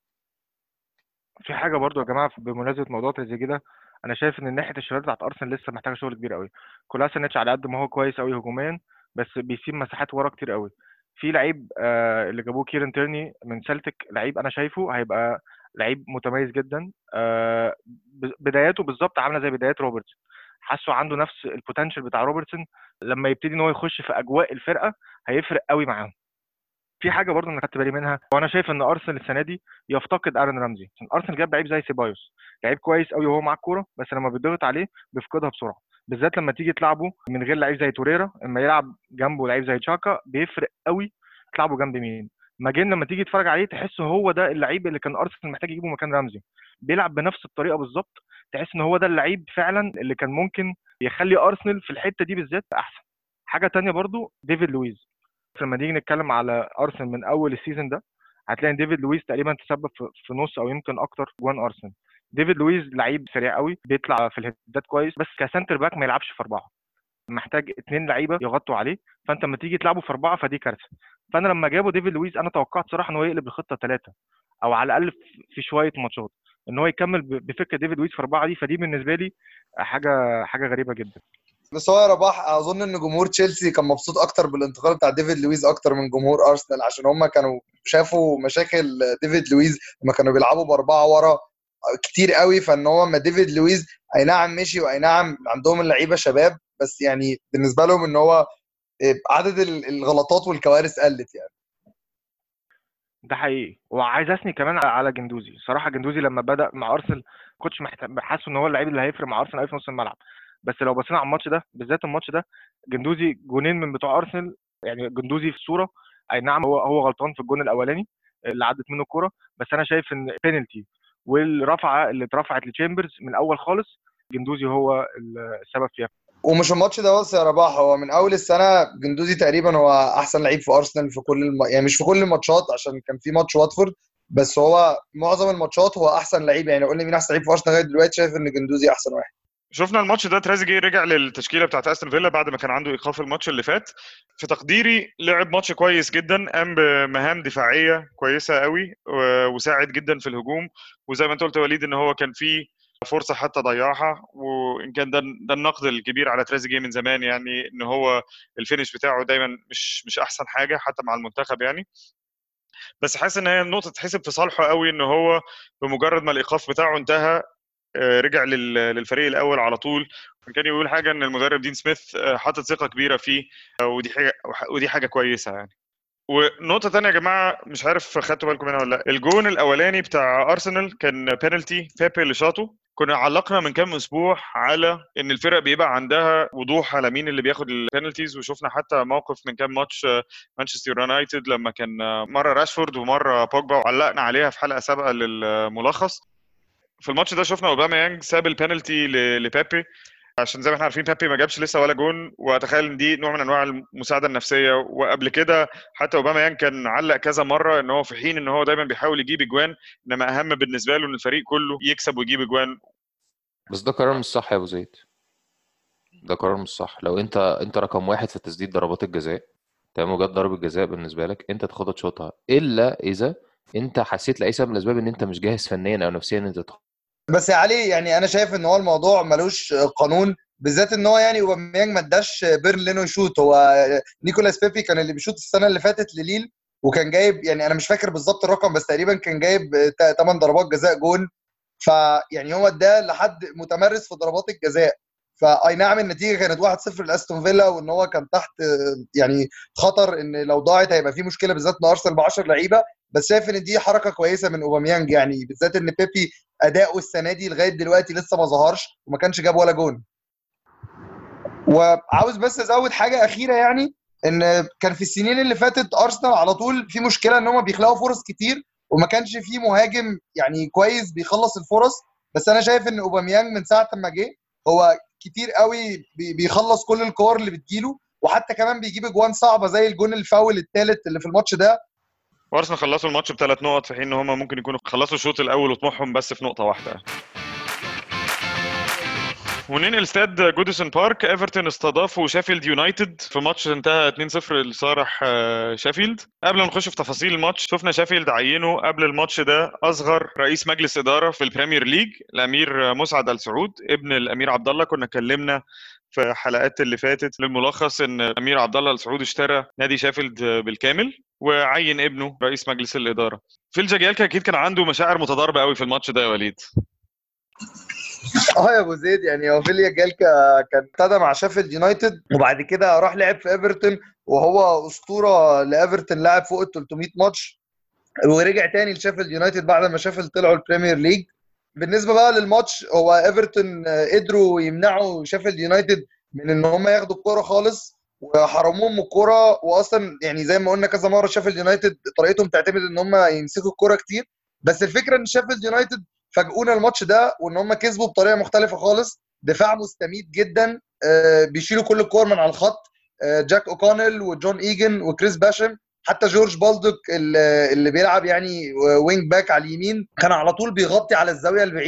في حاجه برضو يا جماعه بمناسبه موضوع تريزيجيه ده انا شايف ان ناحيه الشباب بتاعت ارسنال لسه محتاجه شغل كبير قوي كولاسينيتش على قد ما هو كويس قوي هجوميا بس بيسيب مساحات ورا كتير قوي في لعيب آه اللي جابوه كيرن تيرني من سلتك لعيب انا شايفه هيبقى لعيب متميز جدا آه ب- بداياته بالظبط عامله زي بدايات روبرتسون حاسه عنده نفس البوتنشال بتاع روبرتسون لما يبتدي ان هو يخش في اجواء الفرقه هيفرق قوي معاهم في حاجه برضه انا خدت بالي منها وانا شايف ان ارسنال السنه دي يفتقد ارن رمزي عشان ارسنال جاب لعيب زي سيبايوس لعيب كويس قوي وهو معاه الكوره بس لما بيضغط عليه بيفقدها بسرعه بالذات لما تيجي تلعبه من غير لعيب زي توريرا اما يلعب جنبه لعيب زي تشاكا بيفرق قوي تلعبه جنب مين ماجين لما تيجي تتفرج عليه تحس هو ده اللعيب اللي كان ارسنال محتاج يجيبه مكان رمزي بيلعب بنفس الطريقه بالظبط تحس ان هو ده اللعيب فعلا اللي كان ممكن يخلي ارسنال في الحته دي بالذات احسن حاجه تانية برضو ديفيد لويز لما نيجي نتكلم على ارسنال من اول السيزون ده هتلاقي ان ديفيد لويس تقريبا تسبب في- في نص او يمكن اكتر جوان ارسنال ديفيد لويز لعيب سريع قوي بيطلع في الهدات كويس بس كسنتر باك ما يلعبش في اربعه محتاج اثنين لعيبه يغطوا عليه فانت لما تيجي تلعبه في اربعه فدي كارثه فانا لما جابوا ديفيد لويز انا توقعت صراحه ان هو يقلب الخطه ثلاثه او على الاقل في شويه ماتشات ان هو يكمل بفكره ديفيد لويز في اربعه دي فدي بالنسبه لي حاجه حاجه غريبه جدا بس هو يا رباح اظن ان جمهور تشيلسي كان مبسوط اكتر بالانتقال بتاع ديفيد لويز اكتر من جمهور ارسنال عشان هم كانوا شافوا مشاكل ديفيد لويز لما كانوا بيلعبوا باربعه ورا كتير قوي فان هو ما ديفيد لويز اي نعم مشي واي نعم عندهم اللعيبه شباب بس يعني بالنسبه لهم ان هو عدد الغلطات والكوارث قلت يعني ده حقيقي وعايز اثني كمان على جندوزي صراحه جندوزي لما بدا مع ارسنال كنتش حاسس ان هو اللعيب اللي هيفرق مع ارسنال في نص الملعب بس لو بصينا على الماتش ده بالذات الماتش ده جندوزي جونين من بتوع ارسنال يعني جندوزي في الصوره اي نعم هو هو غلطان في الجون الاولاني اللي عدت منه الكوره بس انا شايف ان بينالتي والرفعه اللي اترفعت لتشامبرز من الاول خالص جندوزي هو السبب فيها ومش الماتش ده بس يا رباح هو من اول السنه جندوزي تقريبا هو احسن لعيب في ارسنال في كل الم... يعني مش في كل الماتشات عشان كان في ماتش واتفورد بس هو معظم الماتشات هو احسن لعيب يعني قول لي مين احسن لعيب في ارسنال لغايه دلوقتي شايف ان جندوزي احسن واحد شفنا الماتش ده تريزيجيه رجع للتشكيله بتاعت استون فيلا بعد ما كان عنده ايقاف الماتش اللي فات في تقديري لعب ماتش كويس جدا قام بمهام دفاعيه كويسه قوي وساعد جدا في الهجوم وزي ما انت قلت وليد ان هو كان فيه فرصه حتى ضيعها وان كان ده ده النقد الكبير على تريزيجيه من زمان يعني ان هو الفينش بتاعه دايما مش مش احسن حاجه حتى مع المنتخب يعني بس حاسس ان هي النقطه تتحسب في صالحه قوي ان هو بمجرد ما الايقاف بتاعه انتهى رجع للفريق الاول على طول كان يقول حاجه ان المدرب دين سميث حاطط ثقه كبيره فيه ودي حاجه ودي حاجه كويسه يعني ونقطة تانية يا جماعة مش عارف خدتوا بالكم منها ولا لا الجون الأولاني بتاع أرسنال كان بينالتي بيبي اللي شاطه كنا علقنا من كام اسبوع على ان الفرق بيبقى عندها وضوح على مين اللي بياخد البينالتيز وشفنا حتى موقف من كام ماتش مانشستر يونايتد لما كان مره راشفورد ومره بوجبا وعلقنا عليها في حلقه سابقه للملخص في الماتش ده شفنا اوباما يانج ساب البينالتي لبيبي عشان زي ما احنا عارفين بيبي ما جابش لسه ولا جون واتخيل ان دي نوع من انواع المساعده النفسيه وقبل كده حتى اوباما يانج كان علق كذا مره ان هو في حين ان هو دايما بيحاول يجيب اجوان انما اهم بالنسبه له ان الفريق كله يكسب ويجيب اجوان بس ده قرار مش صح يا ابو زيد ده قرار مش صح لو انت انت رقم واحد في تسديد ضربات الجزاء تمام وجت ضربه جزاء بالنسبه لك انت تاخدها تشوطها الا اذا انت حسيت لاي سبب من الاسباب ان انت مش جاهز فنيا او نفسيا ان انت تدخل بس يا علي يعني انا شايف ان هو الموضوع ملوش قانون بالذات ان هو يعني اوباميانج ما اداش بيرن لينو يشوط هو نيكولاس بيبي كان اللي بيشوط السنه اللي فاتت لليل وكان جايب يعني انا مش فاكر بالظبط الرقم بس تقريبا كان جايب 8 ضربات جزاء جون فيعني هو ده لحد متمرس في ضربات الجزاء فاي نعم النتيجه كانت 1-0 لاستون فيلا وان هو كان تحت يعني خطر ان لو ضاعت هيبقى في مشكله بالذات ان ارسنال ب 10 لعيبه بس شايف ان دي حركه كويسه من اوباميانج يعني بالذات ان بيبي اداؤه السنه دي لغايه دلوقتي لسه ما ظهرش وما كانش جاب ولا جون وعاوز بس ازود حاجه اخيره يعني ان كان في السنين اللي فاتت ارسنال على طول في مشكله ان هم بيخلقوا فرص كتير وما كانش في مهاجم يعني كويس بيخلص الفرص بس انا شايف ان اوباميانج من ساعه ما جه هو كتير قوي بيخلص كل الكور اللي بتجيله وحتى كمان بيجيب اجوان صعبه زي الجون الفاول الثالث اللي في الماتش ده وارسنال خلصوا الماتش بثلاث نقط في حين ان هم ممكن يكونوا خلصوا الشوط الاول وطموحهم بس في نقطه واحده وننقل استاد جوديسون بارك ايفرتون استضافوا شيفيلد يونايتد في ماتش انتهى 2-0 لصالح شيفيلد قبل ما نخش في تفاصيل الماتش شفنا شيفيلد عينه قبل الماتش ده اصغر رئيس مجلس اداره في البريمير ليج الامير مسعد ال سعود ابن الامير عبد الله كنا اتكلمنا في حلقات اللي فاتت للملخص ان الامير عبد الله ال سعود اشترى نادي شيفيلد بالكامل وعين ابنه رئيس مجلس الاداره فيل جاجيالكا اكيد كان عنده مشاعر متضاربه قوي في الماتش ده يا وليد اه يا ابو زيد يعني هو فيليا جالكا كان ابتدى مع شيفيلد يونايتد وبعد كده راح لعب في ايفرتون وهو اسطوره لايفرتون لعب فوق ال 300 ماتش ورجع تاني لشيفيلد يونايتد بعد ما شيفيلد طلعوا البريمير ليج بالنسبه بقى للماتش هو ايفرتون قدروا يمنعوا شيفيلد يونايتد من ان هم ياخدوا الكوره خالص وحرموهم من الكوره واصلا يعني زي ما قلنا كذا مره شيفيلد يونايتد طريقتهم تعتمد ان هم يمسكوا الكوره كتير بس الفكره ان شيفيلد يونايتد فاجئونا الماتش ده وان هم كسبوا بطريقه مختلفه خالص دفاع مستميت جدا بيشيلوا كل الكور من على الخط جاك اوكونيل وجون ايجن وكريس باشم حتى جورج بالدوك اللي بيلعب يعني وينج باك على اليمين كان على طول بيغطي على الزاويه البعيده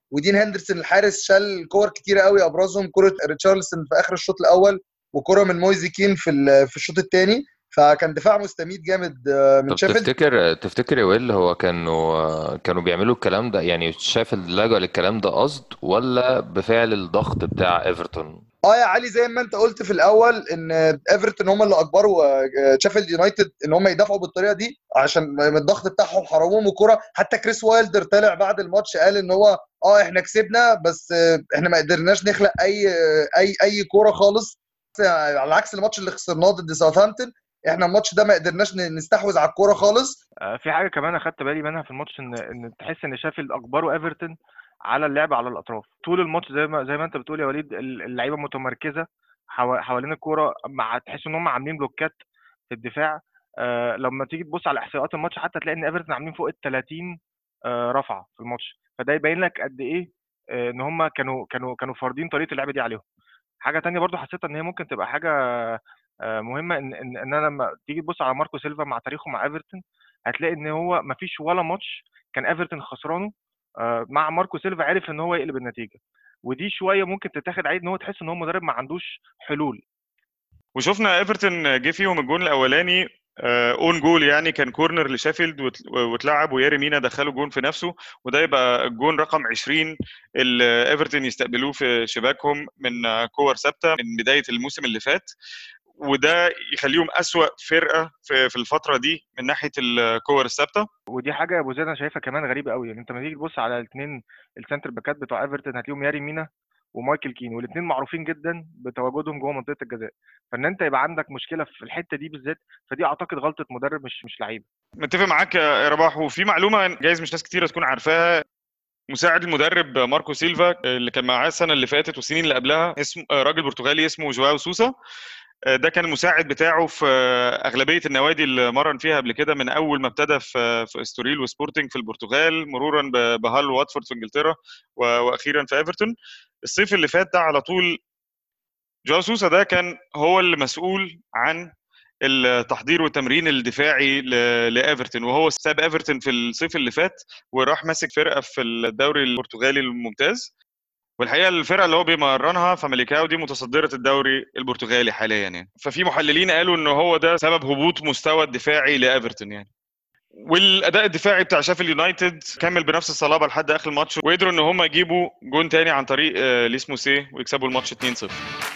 ودين هندرسون الحارس شال كور كتيره قوي ابرزهم كره ريتشارلسون في اخر الشوط الاول وكره من مويزي كين في ال- في الشوط الثاني فكان دفاع مستميت جامد آه، من طب شيفيلد تفتكر تفتكر يا ويل هو كانوا كانوا بيعملوا الكلام ده يعني شايف لجأ للكلام ده قصد ولا بفعل الضغط بتاع ايفرتون اه يا علي زي ما انت قلت في الاول ان ايفرتون هم اللي اجبروا آه، شيفيلد يونايتد ان هم يدافعوا بالطريقه دي عشان من الضغط بتاعهم حرموهم الكوره حتى كريس وايلدر طلع بعد الماتش قال ان هو اه احنا كسبنا بس آه، احنا ما قدرناش نخلق اي آه، اي اي كوره خالص على عكس الماتش اللي خسرناه ضد ساوثهامبتون احنا الماتش ده ما قدرناش ن- نستحوذ على الكوره خالص آه، في حاجه كمان اخدت بالي منها في الماتش ان ان تحس ان شافيلد اجبروا ايفرتون على اللعب على الاطراف طول الماتش زي ما زي ما انت بتقول يا وليد ال- اللعيبه متمركزه حوا- حوالين الكوره مع تحس ان هم عاملين بلوكات في الدفاع آه لما تيجي تبص على احصائيات الماتش حتى تلاقي ان ايفرتون عاملين فوق ال 30 آه رفعه في الماتش فده يبين لك قد ايه آه ان هم كانوا كانوا كانوا فارضين طريقه اللعب دي عليهم حاجه تانية برضو حسيتها ان هي ممكن تبقى حاجه آه، مهمه ان ان ان انا لما تيجي تبص على ماركو سيلفا مع تاريخه مع ايفرتون هتلاقي ان هو ما فيش ولا ماتش كان ايفرتون خسرانه آه، مع ماركو سيلفا عرف ان هو يقلب النتيجه ودي شويه ممكن تتاخد عيد ان هو تحس ان هو مدرب ما عندوش حلول وشفنا ايفرتون جه فيهم الجون الاولاني اون جول يعني كان كورنر لشيفيلد وات- واتلعب وياري مينا دخلوا جون في نفسه وده يبقى الجون رقم 20 اللي ايفرتون يستقبلوه في شباكهم من آه، كور ثابته من بدايه الموسم اللي فات وده يخليهم اسوا فرقه في في الفتره دي من ناحيه الكور الثابته ودي حاجه يا ابو زيد انا شايفها كمان غريبه قوي يعني انت لما تيجي تبص على الاثنين السنتر باكات بتوع ايفرتون هتلاقيهم ياري مينا ومايكل كين والاثنين معروفين جدا بتواجدهم جوه منطقه الجزاء فان انت يبقى عندك مشكله في الحته دي بالذات فدي اعتقد غلطه مدرب مش مش لعيبه متفق معاك يا رباح وفي معلومه جايز مش ناس كتيره تكون عارفاها مساعد المدرب ماركو سيلفا اللي كان معاه السنه اللي فاتت والسنين اللي قبلها اسمه راجل برتغالي اسمه جواو سوسا ده كان المساعد بتاعه في اغلبيه النوادي اللي مرن فيها قبل كده من اول ما ابتدى في في استوريل وسبورتنج في البرتغال مرورا بهال واتفورد في انجلترا و- واخيرا في ايفرتون الصيف اللي فات ده على طول جواو سوسا ده كان هو اللي مسؤول عن التحضير والتمرين الدفاعي ل- لايفرتون وهو ساب ايفرتون في الصيف اللي فات وراح ماسك فرقه في الدوري البرتغالي الممتاز والحقيقه الفرقه اللي هو بيمرنها فاميليكاو دي متصدره الدوري البرتغالي حاليا يعني ففي محللين قالوا ان هو ده سبب هبوط مستوى الدفاعي لايفرتون يعني والاداء الدفاعي بتاع شيفيلد يونايتد كمل بنفس الصلابه لحد اخر الماتش وقدروا ان هم يجيبوا جون تاني عن طريق آه، ليس موسيه ويكسبوا الماتش 2-0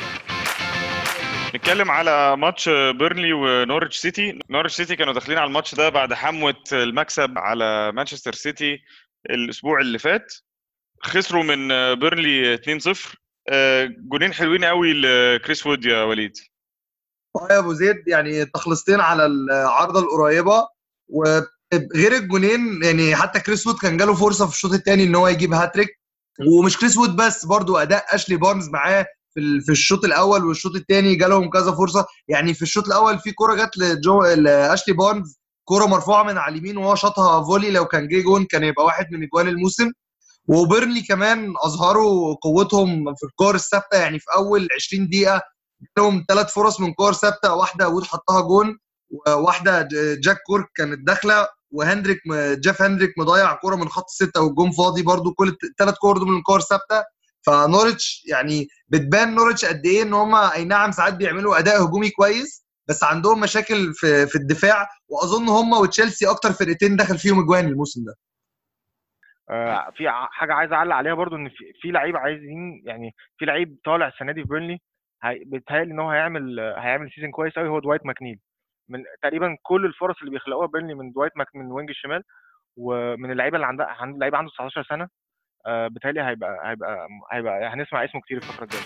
نتكلم على ماتش بيرنلي ونورwich سيتي نورwich سيتي كانوا داخلين على الماتش ده بعد حموه المكسب على مانشستر سيتي الاسبوع اللي فات خسروا من بيرنلي 2-0 آه، جونين حلوين قوي لكريس وود يا وليد اه يا ابو زيد يعني تخلصتين على العارضه القريبه وغير الجونين يعني حتى كريس وود كان جاله فرصه في الشوط الثاني ان هو يجيب هاتريك ومش كريس وود بس برضو اداء اشلي بارنز معاه في ال- في الشوط الاول والشوط الثاني جالهم كذا فرصه يعني في الشوط الاول في كوره جت لجو لاشلي بارنز كوره مرفوعه من على اليمين وهو شاطها فولي لو كان جه جون كان يبقى واحد من اجوان الموسم وبيرنلي كمان اظهروا قوتهم في الكور الثابته يعني في اول 20 دقيقه لهم ثلاث فرص من كور ثابته واحده وود حطها جون وواحده ج- جاك كورك كانت داخله وهندريك م- جيف هندريك مضيع كوره من خط السته والجون فاضي برضو كل الثلاث كور دول من كور ثابته فنورتش يعني بتبان نورتش قد ايه ان هم اي نعم ساعات بيعملوا اداء هجومي كويس بس عندهم مشاكل في في الدفاع واظن هم وتشيلسي اكتر فرقتين دخل فيهم اجوان الموسم ده آه، في ع- حاجه عايز اعلق عليها برضو ان في في لعيب عايزين يعني في لعيب طالع السنه دي في بيرنلي هي- بيتهيألي ان هو هيعمل هيعمل سيزون كويس قوي هو دوايت ماكنيل من تقريبا كل الفرص اللي بيخلقوها بيرنلي من دوايت ماك من وينج الشمال ومن اللعيبه اللي عندها عند لعيب عنده 19 سنه آه، بيتهيألي هيبقى هيبقى هيبقى هنسمع اسمه كتير الفتره الجايه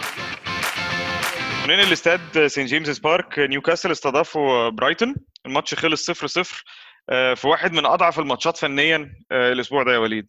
من الاستاد سين جيمس بارك نيوكاسل استضافوا برايتون الماتش خلص 0-0 آه، في واحد من اضعف الماتشات فنيا آه، الاسبوع ده يا وليد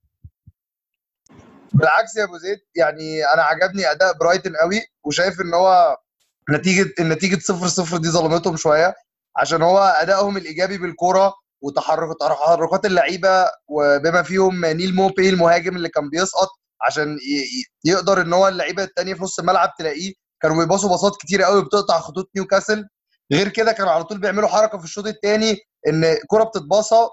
بالعكس يا ابو زيد يعني انا عجبني اداء برايتن قوي وشايف ان هو نتيجه النتيجه 0 0 دي ظلمتهم شويه عشان هو ادائهم الايجابي بالكوره وتحرك تحركات اللعيبه وبما فيهم نيل موبي المهاجم اللي كان بيسقط عشان ي- ي- يقدر ان هو اللعيبه التانيه في نص الملعب تلاقيه كانوا بيباصوا باصات كتير قوي بتقطع خطوط نيوكاسل غير كده كانوا على طول بيعملوا حركه في الشوط الثاني ان كرة بتتباصى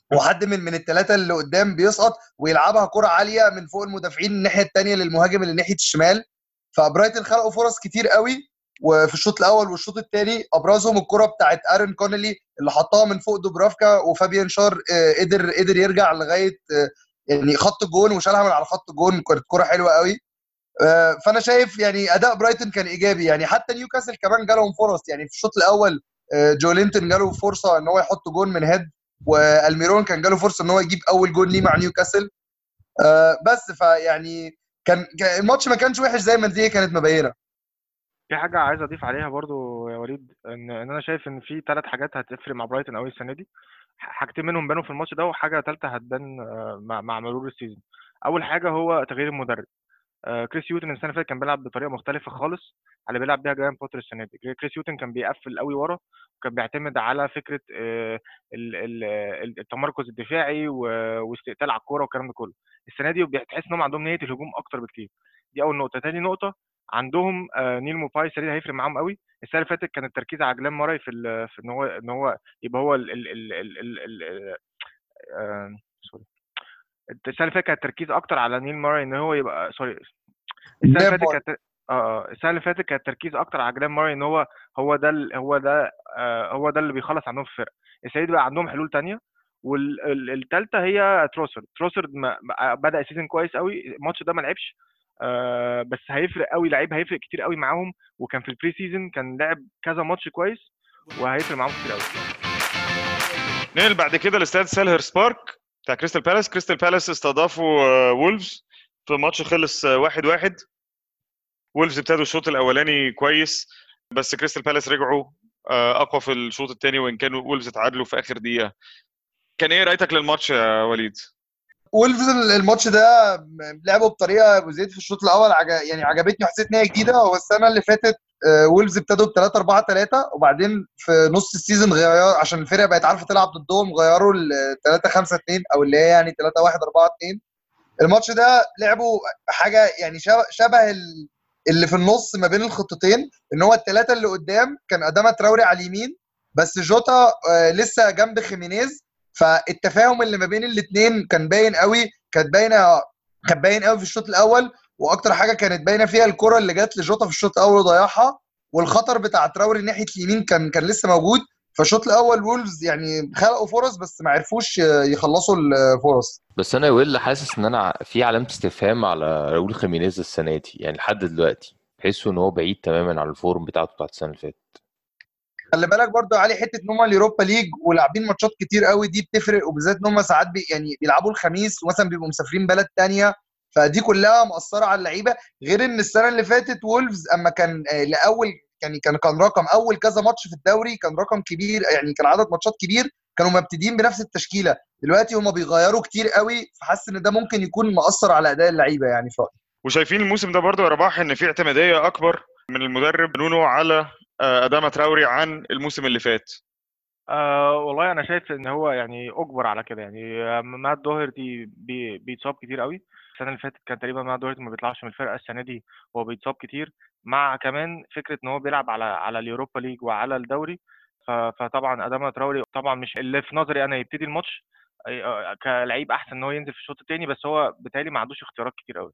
وحد من من الثلاثه اللي قدام بيسقط ويلعبها كره عاليه من فوق المدافعين الناحيه الثانيه للمهاجم اللي ناحيه الشمال فبرايتن خلقوا فرص كتير قوي وفي الشوط الاول والشوط الثاني ابرزهم الكره بتاعت ارن كونلي اللي حطها من فوق دوبرافكا وفابيان شار آه، قدر قدر يرجع لغايه آه، يعني خط الجون وشالها من على خط الجون كانت كره حلوه قوي آه، فانا شايف يعني اداء برايتون كان ايجابي يعني حتى نيوكاسل كمان جالهم فرص يعني في الشوط الاول آه، جولينتون جاله فرصه ان هو يحط جون من هيد والميرون كان جاله فرصه ان هو يجيب اول جون ليه مع نيوكاسل آه، بس فيعني كان كان- الماتش ما كانش وحش زي ما النتيجه كانت مبينه في حاجة عايز أضيف عليها برضو يا وليد إن إن أنا شايف إن في ثلاث حاجات هتفرق مع برايتون أوي السنة دي ح- حاجتين منهم بانوا في الماتش ده وحاجة تالتة هتبان آه، مع مع مرور السيزون أول حاجة هو تغيير المدرب آه، كريس يوتن السنة اللي فاتت كان بيلعب بطريقة مختلفة خالص على اللي بيلعب بيها جايان بوتر السنة دي كريس يوتن كان بيقفل قوي ورا وكان بيعتمد على فكرة آه، ال- ال- ال- التمركز الدفاعي و- واستقتال على الكورة والكلام ده كله السنة دي بتحس إن هم عندهم نية الهجوم أكتر بكتير دي أول نقطة تاني نقطة عندهم آه، نيل موباي السنه دي هيفرق معاهم قوي السنه اللي فاتت كان التركيز على جلان ماراي في ال- في ان هو ان هو يبقى هو ال ال ال ال ال ال آه، سوري السنه اللي فاتت كان التركيز اكتر على نيل ماراي ان هو يبقى سوري السنه اللي جلان فاتت ماراي. كانت اه اه السنه اللي فاتت كان التركيز اكتر على جلان ماراي ان هو هو ده ال- هو ده آه هو ده اللي بيخلص عندهم في الفرقه السنه دي بقى عندهم حلول تانية والثالثه هي تروسرد تروسرد ما- ما- بدا السيزون كويس قوي الماتش ده ما لعبش آه بس هيفرق قوي لعيب هيفرق كتير قوي معاهم وكان في البري سيزون كان لعب كذا ماتش كويس وهيفرق معاهم كتير قوي ننقل بعد كده لاستاد سيلهرس بارك بتاع كريستال بالاس كريستال بالاس استضافوا آه، وولفز في ماتش خلص آه، واحد واحد وولفز ابتدوا الشوط الاولاني كويس بس كريستال بالاس رجعوا آه، اقوى في الشوط الثاني وان كانوا وولفز اتعادلوا في اخر دقيقه كان ايه رايتك للماتش يا وليد وولفز الماتش ده لعبوا بطريقه ابو زيد في الشوط الاول عج... يعني عجبتني وحسيت ان هي جديده هو السنه اللي فاتت آه، وولفز ابتدوا ب 3 4 3 وبعدين في نص السيزون غير عشان الفرقه بقت عارفه تلعب ضدهم غيروا ل 3 5 2 او اللي هي يعني 3 1 4 2 الماتش ده لعبوا حاجه يعني شبه, شبه ال- اللي في النص ما بين الخطتين ان هو الثلاثه اللي قدام كان اداما تراوري على اليمين بس جوتا آه، لسه جنب خيمينيز فالتفاهم اللي ما بين الاثنين كان باين قوي كانت باينه كان باين قوي في الشوط الاول واكتر حاجه كانت باينه فيها الكره اللي جت لجوتا في الشوط الاول وضيعها والخطر بتاع تراوري ناحيه اليمين كان كان لسه موجود فالشوط الاول وولفز يعني خلقوا فرص بس ما عرفوش آه، يخلصوا الفرص بس انا يا ويل حاسس ان انا في علامه استفهام على راؤول خيمينيز السنه دي يعني لحد دلوقتي بحسه ان هو بعيد تماما عن الفورم بتاعته بتاعت السنه اللي فاتت خلي بالك برضو يا علي حته ان هم اليوروبا ليج ولاعبين ماتشات كتير قوي دي بتفرق وبالذات ان هم ساعات بي يعني بيلعبوا الخميس ومثلا بيبقوا مسافرين بلد تانية فدي كلها مأثرة على اللعيبه غير ان السنه اللي فاتت وولفز اما كان آه، لاول يعني كان كان رقم اول كذا ماتش في الدوري كان رقم كبير يعني كان عدد ماتشات كبير كانوا مبتدئين بنفس التشكيله دلوقتي هم بيغيروا كتير قوي فحاسس ان ده ممكن يكون مأثر على اداء اللعيبه يعني في رأيي. وشايفين الموسم ده برضو يا رباح ان في اعتماديه اكبر من المدرب نونو على آه، اداما تراوري عن الموسم اللي فات آه والله انا شايف ان هو يعني اجبر على كده يعني آه، مات دوهرتي بي بيتصاب كتير قوي السنه اللي فاتت كان تقريبا مات دوهرتي ما بيطلعش من الفرقه السنه دي هو بيتصاب كتير مع كمان فكره ان هو بيلعب على على اليوروبا ليج وعلى الدوري ف- فطبعا اداما تراوري طبعا مش اللي في نظري انا يبتدي الماتش آه، آه، كلعيب احسن ان هو ينزل في الشوط الثاني بس هو بالتالي ما عندوش اختيارات كتير قوي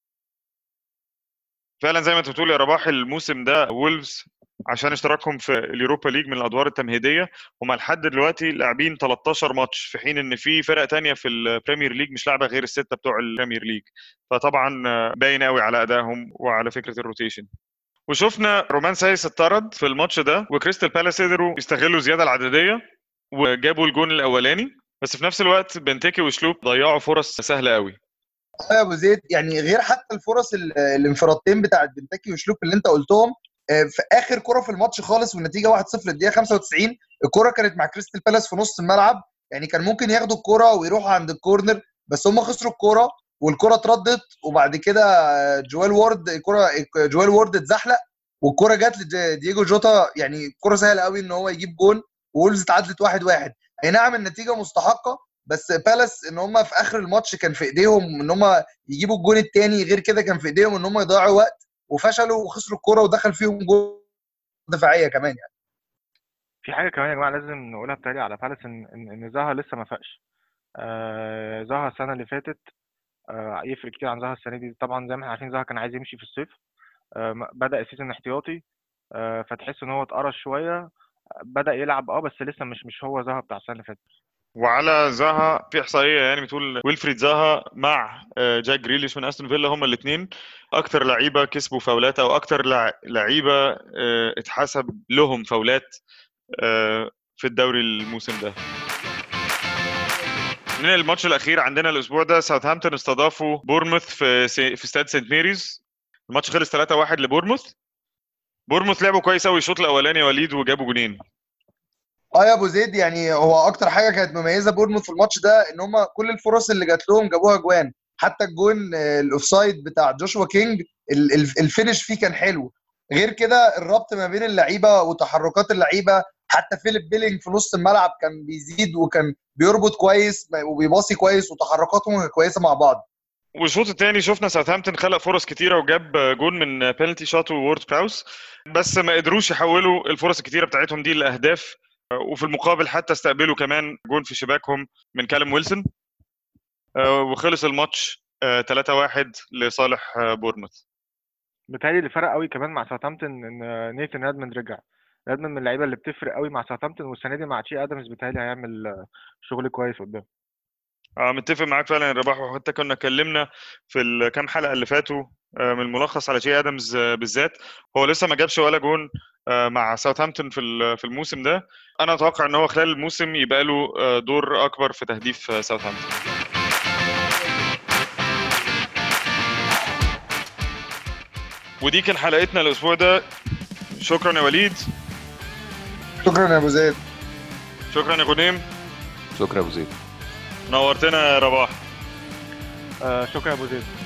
فعلا زي ما انت بتقول يا رباح الموسم ده وولفز عشان اشتراكهم في اليوروبا ليج من الادوار التمهيديه هم لحد دلوقتي لاعبين 13 ماتش في حين ان في فرق تانية في البريمير ليج مش لاعبه غير السته بتوع البريمير ليج فطبعا آه، باين قوي على ادائهم وعلى فكره الروتيشن وشفنا رومان سايس اتطرد في الماتش ده وكريستال بالاس قدروا يستغلوا الزياده العدديه وجابوا الجون الاولاني بس في نفس الوقت بنتيكي وشلوب ضيعوا فرص سهله قوي يا ابو زيد يعني غير حتى الفرص ال- الانفرادتين بتاعت بنتاكي وشلوب اللي انت قلتهم آه، في اخر كره في الماتش خالص والنتيجه 1-0 الدقيقه 95 الكره كانت مع كريستال بالاس في نص الملعب يعني كان ممكن ياخدوا الكره ويروحوا عند الكورنر بس هم خسروا الكره والكره اتردت وبعد كده آه، جوال وورد الكره جوال وورد اتزحلق والكره جت لدييجو جوتا يعني كره سهله قوي ان هو يجيب جون وولفز اتعادلت 1-1 اي نعم النتيجه مستحقه بس بالاس ان هم في اخر الماتش كان في ايديهم ان هم يجيبوا الجون الثاني غير كده كان في ايديهم ان هم يضيعوا وقت وفشلوا وخسروا الكوره ودخل فيهم جول دفاعيه كمان يعني في حاجه كمان يا جماعه لازم نقولها بتالي على بالاس ان ان إن زها لسه ما فاقش آه، زها السنه اللي فاتت آه، يفرق كتير عن زها السنه دي طبعا زي ما احنا عارفين زها كان عايز يمشي في الصيف آه، م- بدا السيزون احتياطي آه، فتحس ان هو اتقرص شويه بدا يلعب اه بس لسه مش مش هو زها بتاع السنه اللي فاتت وعلى زاها في احصائيه يعني بتقول ويلفريد زاها مع آه، جاك جريليش من استون فيلا هما الاثنين اكتر لعيبه كسبوا فاولات او اكتر لع- لعيبه آه، اتحسب لهم فاولات آه، في الدوري الموسم ده من الماتش الاخير عندنا الاسبوع ده ساوثهامبتون استضافوا بورموث في سي- في استاد سانت ميريز الماتش خلص 3-1 لبورموث بورموث لعبوا كويس قوي الشوط الاولاني يا وليد وجابوا جونين اه يا ابو زيد يعني هو اكتر حاجه كانت مميزه بورنموث في الماتش ده ان هم كل الفرص اللي جات لهم جابوها جوان حتى الجون آه، الاوفسايد بتاع جوشوا كينج ال- ال- الفينش فيه كان حلو غير كده الربط ما بين اللعيبه وتحركات اللعيبه حتى فيليب بيلينج في نص الملعب كان بيزيد وكان بيربط كويس وبيباصي كويس وتحركاتهم كويسه مع بعض والشوط الثاني شفنا ساوثهامبتون خلق فرص كتيره وجاب جون من بينالتي شوت وورد براوس بس ما قدروش يحولوا الفرص الكتيره بتاعتهم دي لاهداف وفي المقابل حتى استقبلوا كمان جون في شباكهم من كالم ويلسون آه، وخلص الماتش آه، 3-1 لصالح آه، بورنموث بيتهيألي اللي فرق قوي كمان مع ساوثهامبتون ان نيثان ريدموند رجع ريدموند من اللعيبه اللي بتفرق قوي مع ساوثهامبتون والسنه دي مع تشي ادمز بيتهيألي هيعمل آه، شغل كويس قدام اه متفق معاك فعلا يا رباح وحتى كنا اتكلمنا في الكام حلقه اللي فاتوا آه، من الملخص على جي ادمز آه، بالذات هو لسه ما جابش ولا جون آه، مع ساوثهامبتون في ال- في الموسم ده انا اتوقع ان هو خلال الموسم يبقى له آه، دور اكبر في تهديف آه، ساوثهامبتون ودي كان حلقتنا الاسبوع ده شكرا يا وليد شكرا يا ابو زيد شكرا يا غنيم شكرا يا ابو زيد نورتنا يا رباح آه، شكرا يا ابو زيد